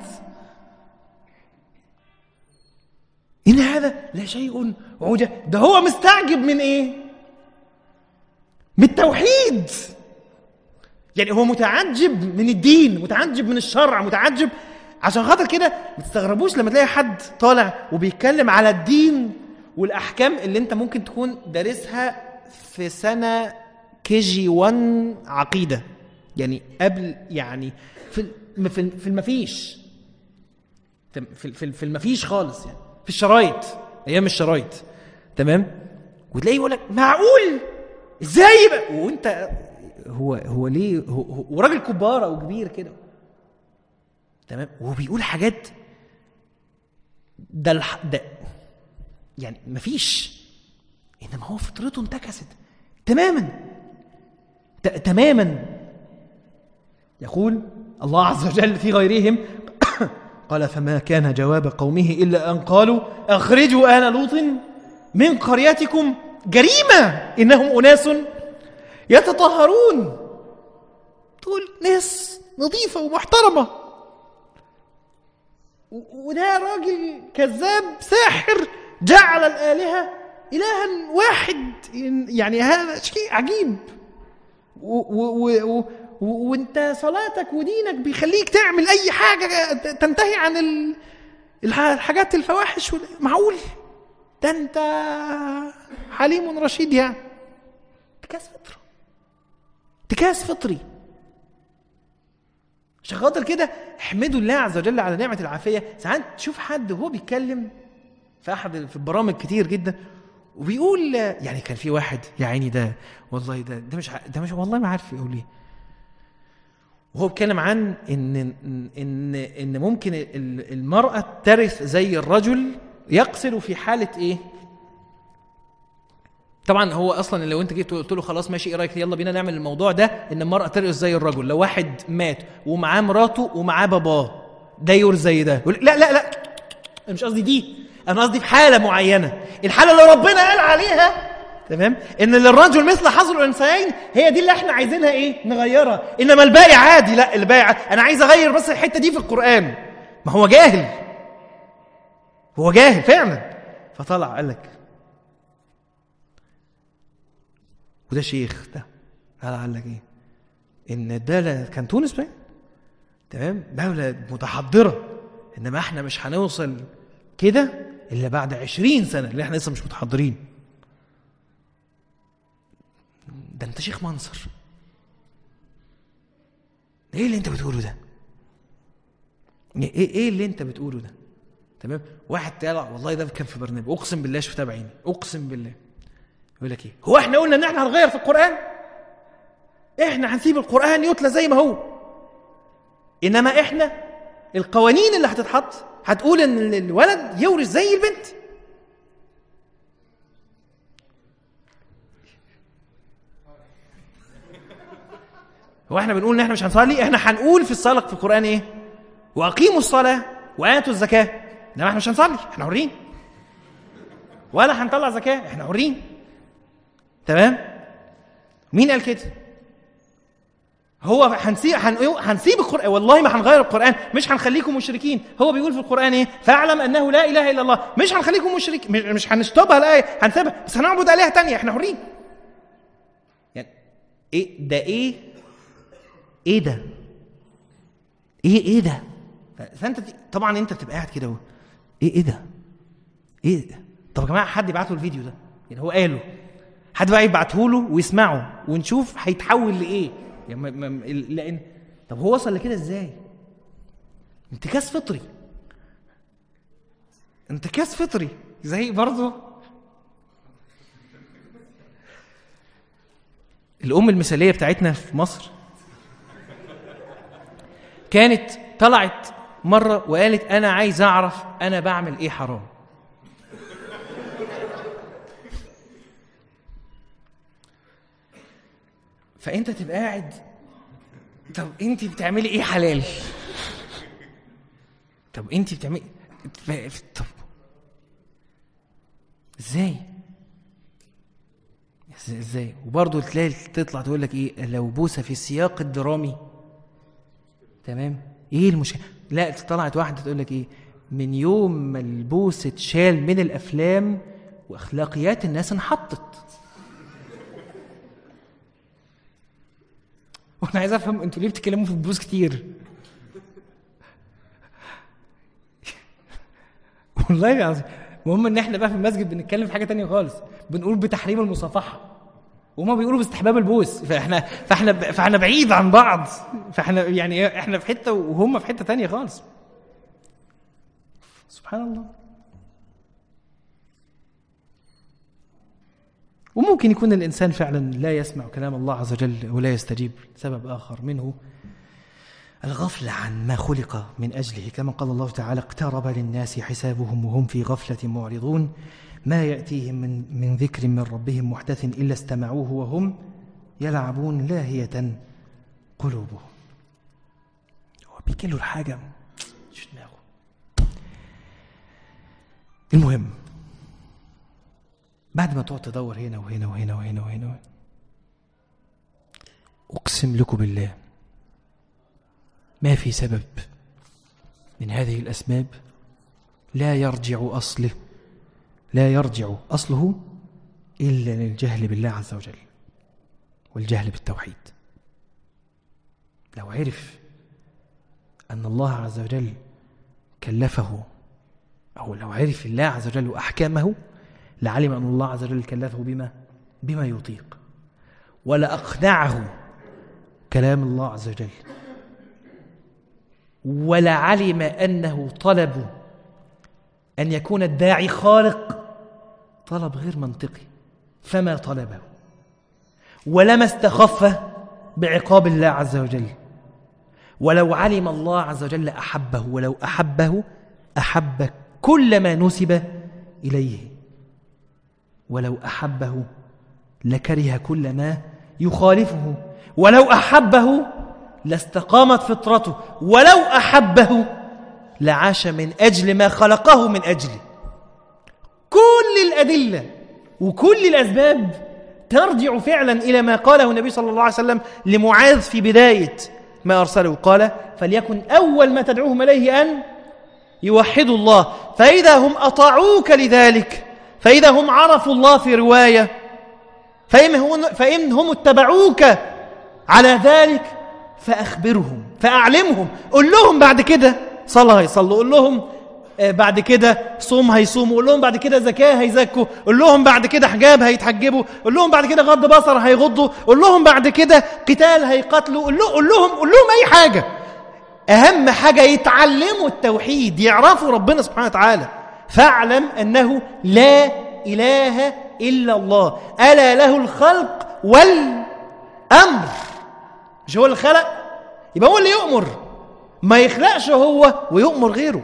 [SPEAKER 1] إن هذا لشيء عجاب ده هو مستعجب من إيه من التوحيد يعني هو متعجب من الدين متعجب من الشرع متعجب عشان خاطر كده ما تستغربوش لما تلاقي حد طالع وبيتكلم على الدين والاحكام اللي انت ممكن تكون دارسها في سنه كي جي 1 عقيده يعني قبل يعني في ال- في ال- في المفيش في في في المفيش خالص يعني في الشرايط ايام الشرايط تمام وتلاقيه يقول لك معقول ازاي يبقى وانت هو هو ليه هو, هو وراجل كبار او كبير كده تمام وبيقول حاجات ده الح... ده يعني مفيش انما هو فطرته انتكست تماما ت... تماما يقول الله عز وجل في غيرهم قال فما كان جواب قومه الا ان قالوا اخرجوا ال لوط من قريتكم جريمه انهم اناس يتطهرون تقول ناس نظيفه ومحترمه و- وده راجل كذاب ساحر جعل الآلهة إلها واحد يعني هذا شيء عجيب و و و و وانت صلاتك ودينك بيخليك تعمل اي حاجه تنتهي عن ال- الح- الحاجات الفواحش وال- معقول ده انت حليم رشيد يعني انتكاس فطره انتكاس فطري عشان خاطر كده احمدوا الله عز وجل على نعمه العافيه ساعات تشوف حد وهو بيتكلم في احد في البرامج كتير جدا وبيقول يعني كان في واحد يا عيني ده والله ده ده مش ع- ده مش والله ما عارف يقول ايه وهو بيتكلم عن ان ان ان ممكن ال- المراه ترث زي الرجل يقصر في حاله ايه طبعا هو اصلا لو انت جيت قلت له خلاص ماشي ايه رايك يلا بينا نعمل الموضوع ده ان المراه ترث زي الرجل لو واحد مات ومعاه مراته ومعاه باباه ده يورث زي ده يقول لا لا لا انا مش قصدي دي انا قصدي في حاله معينه الحاله اللي ربنا قال عليها تمام ان للرجل مثل حظ الانثيين هي دي اللي احنا عايزينها ايه نغيرها انما الباقي عادي لا الباقي عادي. انا عايز اغير بس الحته دي في القران ما هو جاهل هو جاهل فعلا فطلع قال لك وده شيخ ده قال قال لك ايه ان ده لا- كان تونس باين تمام دولة متحضرة انما احنا مش هنوصل كده الا بعد عشرين سنة اللي احنا لسه مش متحضرين ده انت شيخ منصر ايه اللي انت بتقوله ده ايه ايه اللي انت بتقوله ده تمام واحد طلع والله ده كان في برنامج اقسم بالله شفتها بعيني اقسم بالله يقول لك ايه هو احنا قلنا ان احنا هنغير في القران احنا هنسيب القران يتلى زي ما هو انما احنا القوانين اللي هتتحط هتقول ان ال- الولد يورث زي البنت هو احنا بنقول ان احنا مش هنصلي احنا هنقول في الصلاه في القران ايه واقيموا الصلاه واتوا الزكاه انما احنا مش هنصلي احنا حرين ولا هنطلع زكاه احنا حرين تمام مين قال كده هو هنسيب هنسيب القرآن والله ما هنغير القرآن مش هنخليكم مشركين هو بيقول في القرآن ايه فاعلم انه لا اله الا الله مش هنخليكم مشرك مش, مش هنشطبها الآية هنسيبها بس هنعبد آلهة تانية احنا حرين يعني ايه ده ايه ايه ده ايه ايه ده فانت طبعا انت بتبقى قاعد كده ايه ايه ده ايه ده؟ طب يا جماعه حد يبعت له الفيديو ده يعني هو قاله حد بقى يبعته له ويسمعه ونشوف هيتحول لايه يعني لان طب هو وصل لكده ازاي انتكاس فطري انتكاس فطري زي برضه الام المثاليه بتاعتنا في مصر كانت طلعت مره وقالت انا عايز اعرف انا بعمل ايه حرام فانت تبقى قاعد طب انت بتعملي ايه حلال طب انت بتعملي طب ازاي ازاي وبرضه تلاقي تطلع تقول لك ايه لو بوسه في السياق الدرامي تمام ايه المشكله لا طلعت واحده تقول لك ايه من يوم ما البوس اتشال من الافلام واخلاقيات الناس انحطت وانا عايز افهم انتوا ليه بتتكلموا في البوس كتير والله العظيم المهم ان احنا بقى في المسجد بنتكلم في حاجه تانية خالص بنقول بتحريم المصافحه وهما بيقولوا باستحباب البوس فاحنا فاحنا فاحنا بعيد عن بعض فاحنا يعني احنا في حته وهم في حته تانية خالص سبحان الله وممكن يكون الإنسان فعلا لا يسمع كلام الله عز وجل ولا يستجيب سبب آخر منه الغفلة عن ما خلق من أجله كما قال الله تعالى اقترب للناس حسابهم وهم في غفلة معرضون ما يأتيهم من, من ذكر من ربهم محدث إلا استمعوه وهم يلعبون لاهية قلوبهم هو بيكلوا الحاجة مش دماغه المهم بعد ما تقعد تدور هنا وهنا وهنا وهنا وهنا أقسم لكم بالله ما في سبب من هذه الأسباب لا يرجع أصله لا يرجع أصله إلا للجهل بالله عز وجل والجهل بالتوحيد لو عرف أن الله عز وجل كلفه أو لو عرف الله عز وجل أحكامه لعلم أن الله عز وجل كلفه بما بما يطيق ولأقنعه كلام الله عز وجل ولعلم أنه طلب أن يكون الداعي خالق طلب غير منطقي فما طلبه ولما استخف بعقاب الله عز وجل ولو علم الله عز وجل أحبه ولو أحبه أحب كل ما نسب إليه ولو أحبه لكره كل ما يخالفه ولو أحبه لاستقامت فطرته ولو أحبه لعاش من أجل ما خلقه من أجله كل الأدلة وكل الأسباب ترجع فعلا إلى ما قاله النبي صلى الله عليه وسلم لمعاذ في بداية ما أرسله قال فليكن أول ما تدعوهم إليه أن يوحدوا الله فإذا هم أطاعوك لذلك فإذا هم عرفوا الله في رواية فإن هم اتبعوك على ذلك فأخبرهم فأعلمهم قل لهم بعد كده صلاة هيصلوا قل لهم آه، بعد كده صوم هيصوموا قول لهم بعد كده زكاة هيزكوا قول لهم بعد كده حجاب هيتحجبوا قول لهم بعد كده غض بصر هيغضوا قول لهم بعد كده قتال هيقاتلوا قول لهم قول لهم أي حاجة أهم حاجة يتعلموا التوحيد يعرفوا ربنا سبحانه وتعالى فاعلم أنه لا إله إلا الله ألا له الخلق والأمر مش هو اللي خلق يبقى هو اللي يؤمر ما يخلقش هو ويؤمر غيره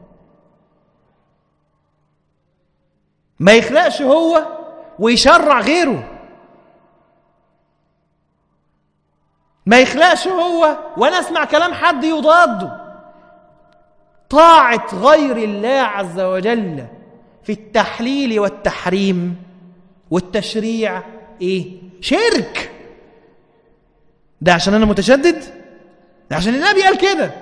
[SPEAKER 1] ما يخلقش هو ويشرع غيره ما يخلقش هو وانا اسمع كلام حد يضاده طاعة غير الله عز وجل في التحليل والتحريم والتشريع ايه شرك ده عشان أنا متشدد ده عشان النبي قال كده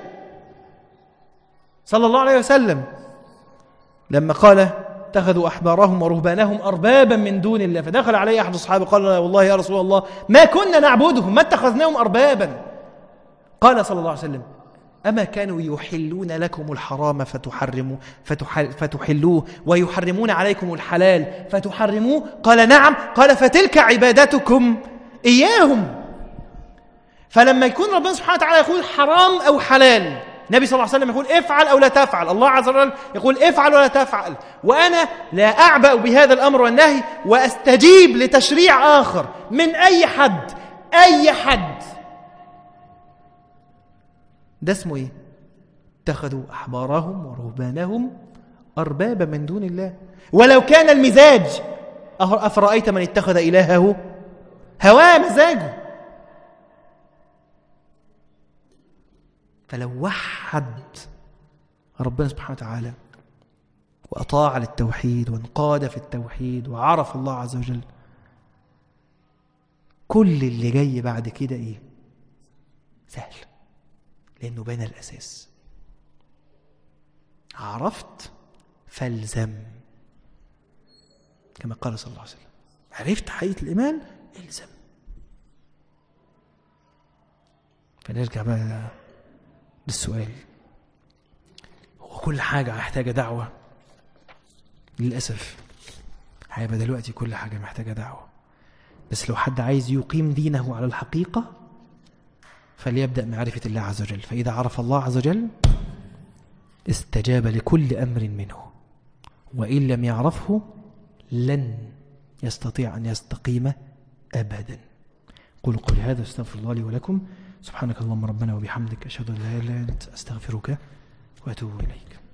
[SPEAKER 1] صلى الله عليه وسلم لما قال اتخذوا أحبارهم ورهبانهم أربابا من دون الله فدخل عليه أحد الصحابة قال والله يا رسول الله ما كنا نعبدهم ما اتخذناهم أربابا قال صلى الله عليه وسلم أما كانوا يحلون لكم الحرام فتحرموا فتحل فتحلوه ويحرمون عليكم الحلال فتحرموه قال نعم قال فتلك عبادتكم إياهم فلما يكون ربنا سبحانه وتعالى يقول حرام أو حلال النبي صلى الله عليه وسلم يقول افعل أو لا تفعل الله عز وجل يقول افعل ولا تفعل وأنا لا أعبأ بهذا الأمر والنهي وأستجيب لتشريع آخر من أي حد أي حد ده اسمه ايه اتخذوا احبارهم ورهبانهم اربابا من دون الله ولو كان المزاج افرايت من اتخذ الهه هواه مزاجه فلو وحد ربنا سبحانه وتعالى واطاع للتوحيد وانقاد في التوحيد وعرف الله عز وجل كل اللي جاي بعد كده ايه سهل لأنه بنى الأساس عرفت فالزم كما قال صلى الله عليه وسلم عرفت حقيقة الإيمان الزم فنرجع بقى للسؤال هو كل حاجة محتاجة دعوة للأسف هيبقى دلوقتي كل حاجة محتاجة دعوة بس لو حد عايز يقيم دينه على الحقيقة فليبدأ معرفة الله عز وجل فإذا عرف الله عز وجل استجاب لكل أمر منه وإن لم يعرفه لن يستطيع أن يستقيم أبدا قل قل هذا استغفر الله لي ولكم سبحانك اللهم ربنا وبحمدك أشهد أن لا إله إلا أنت أستغفرك وأتوب إليك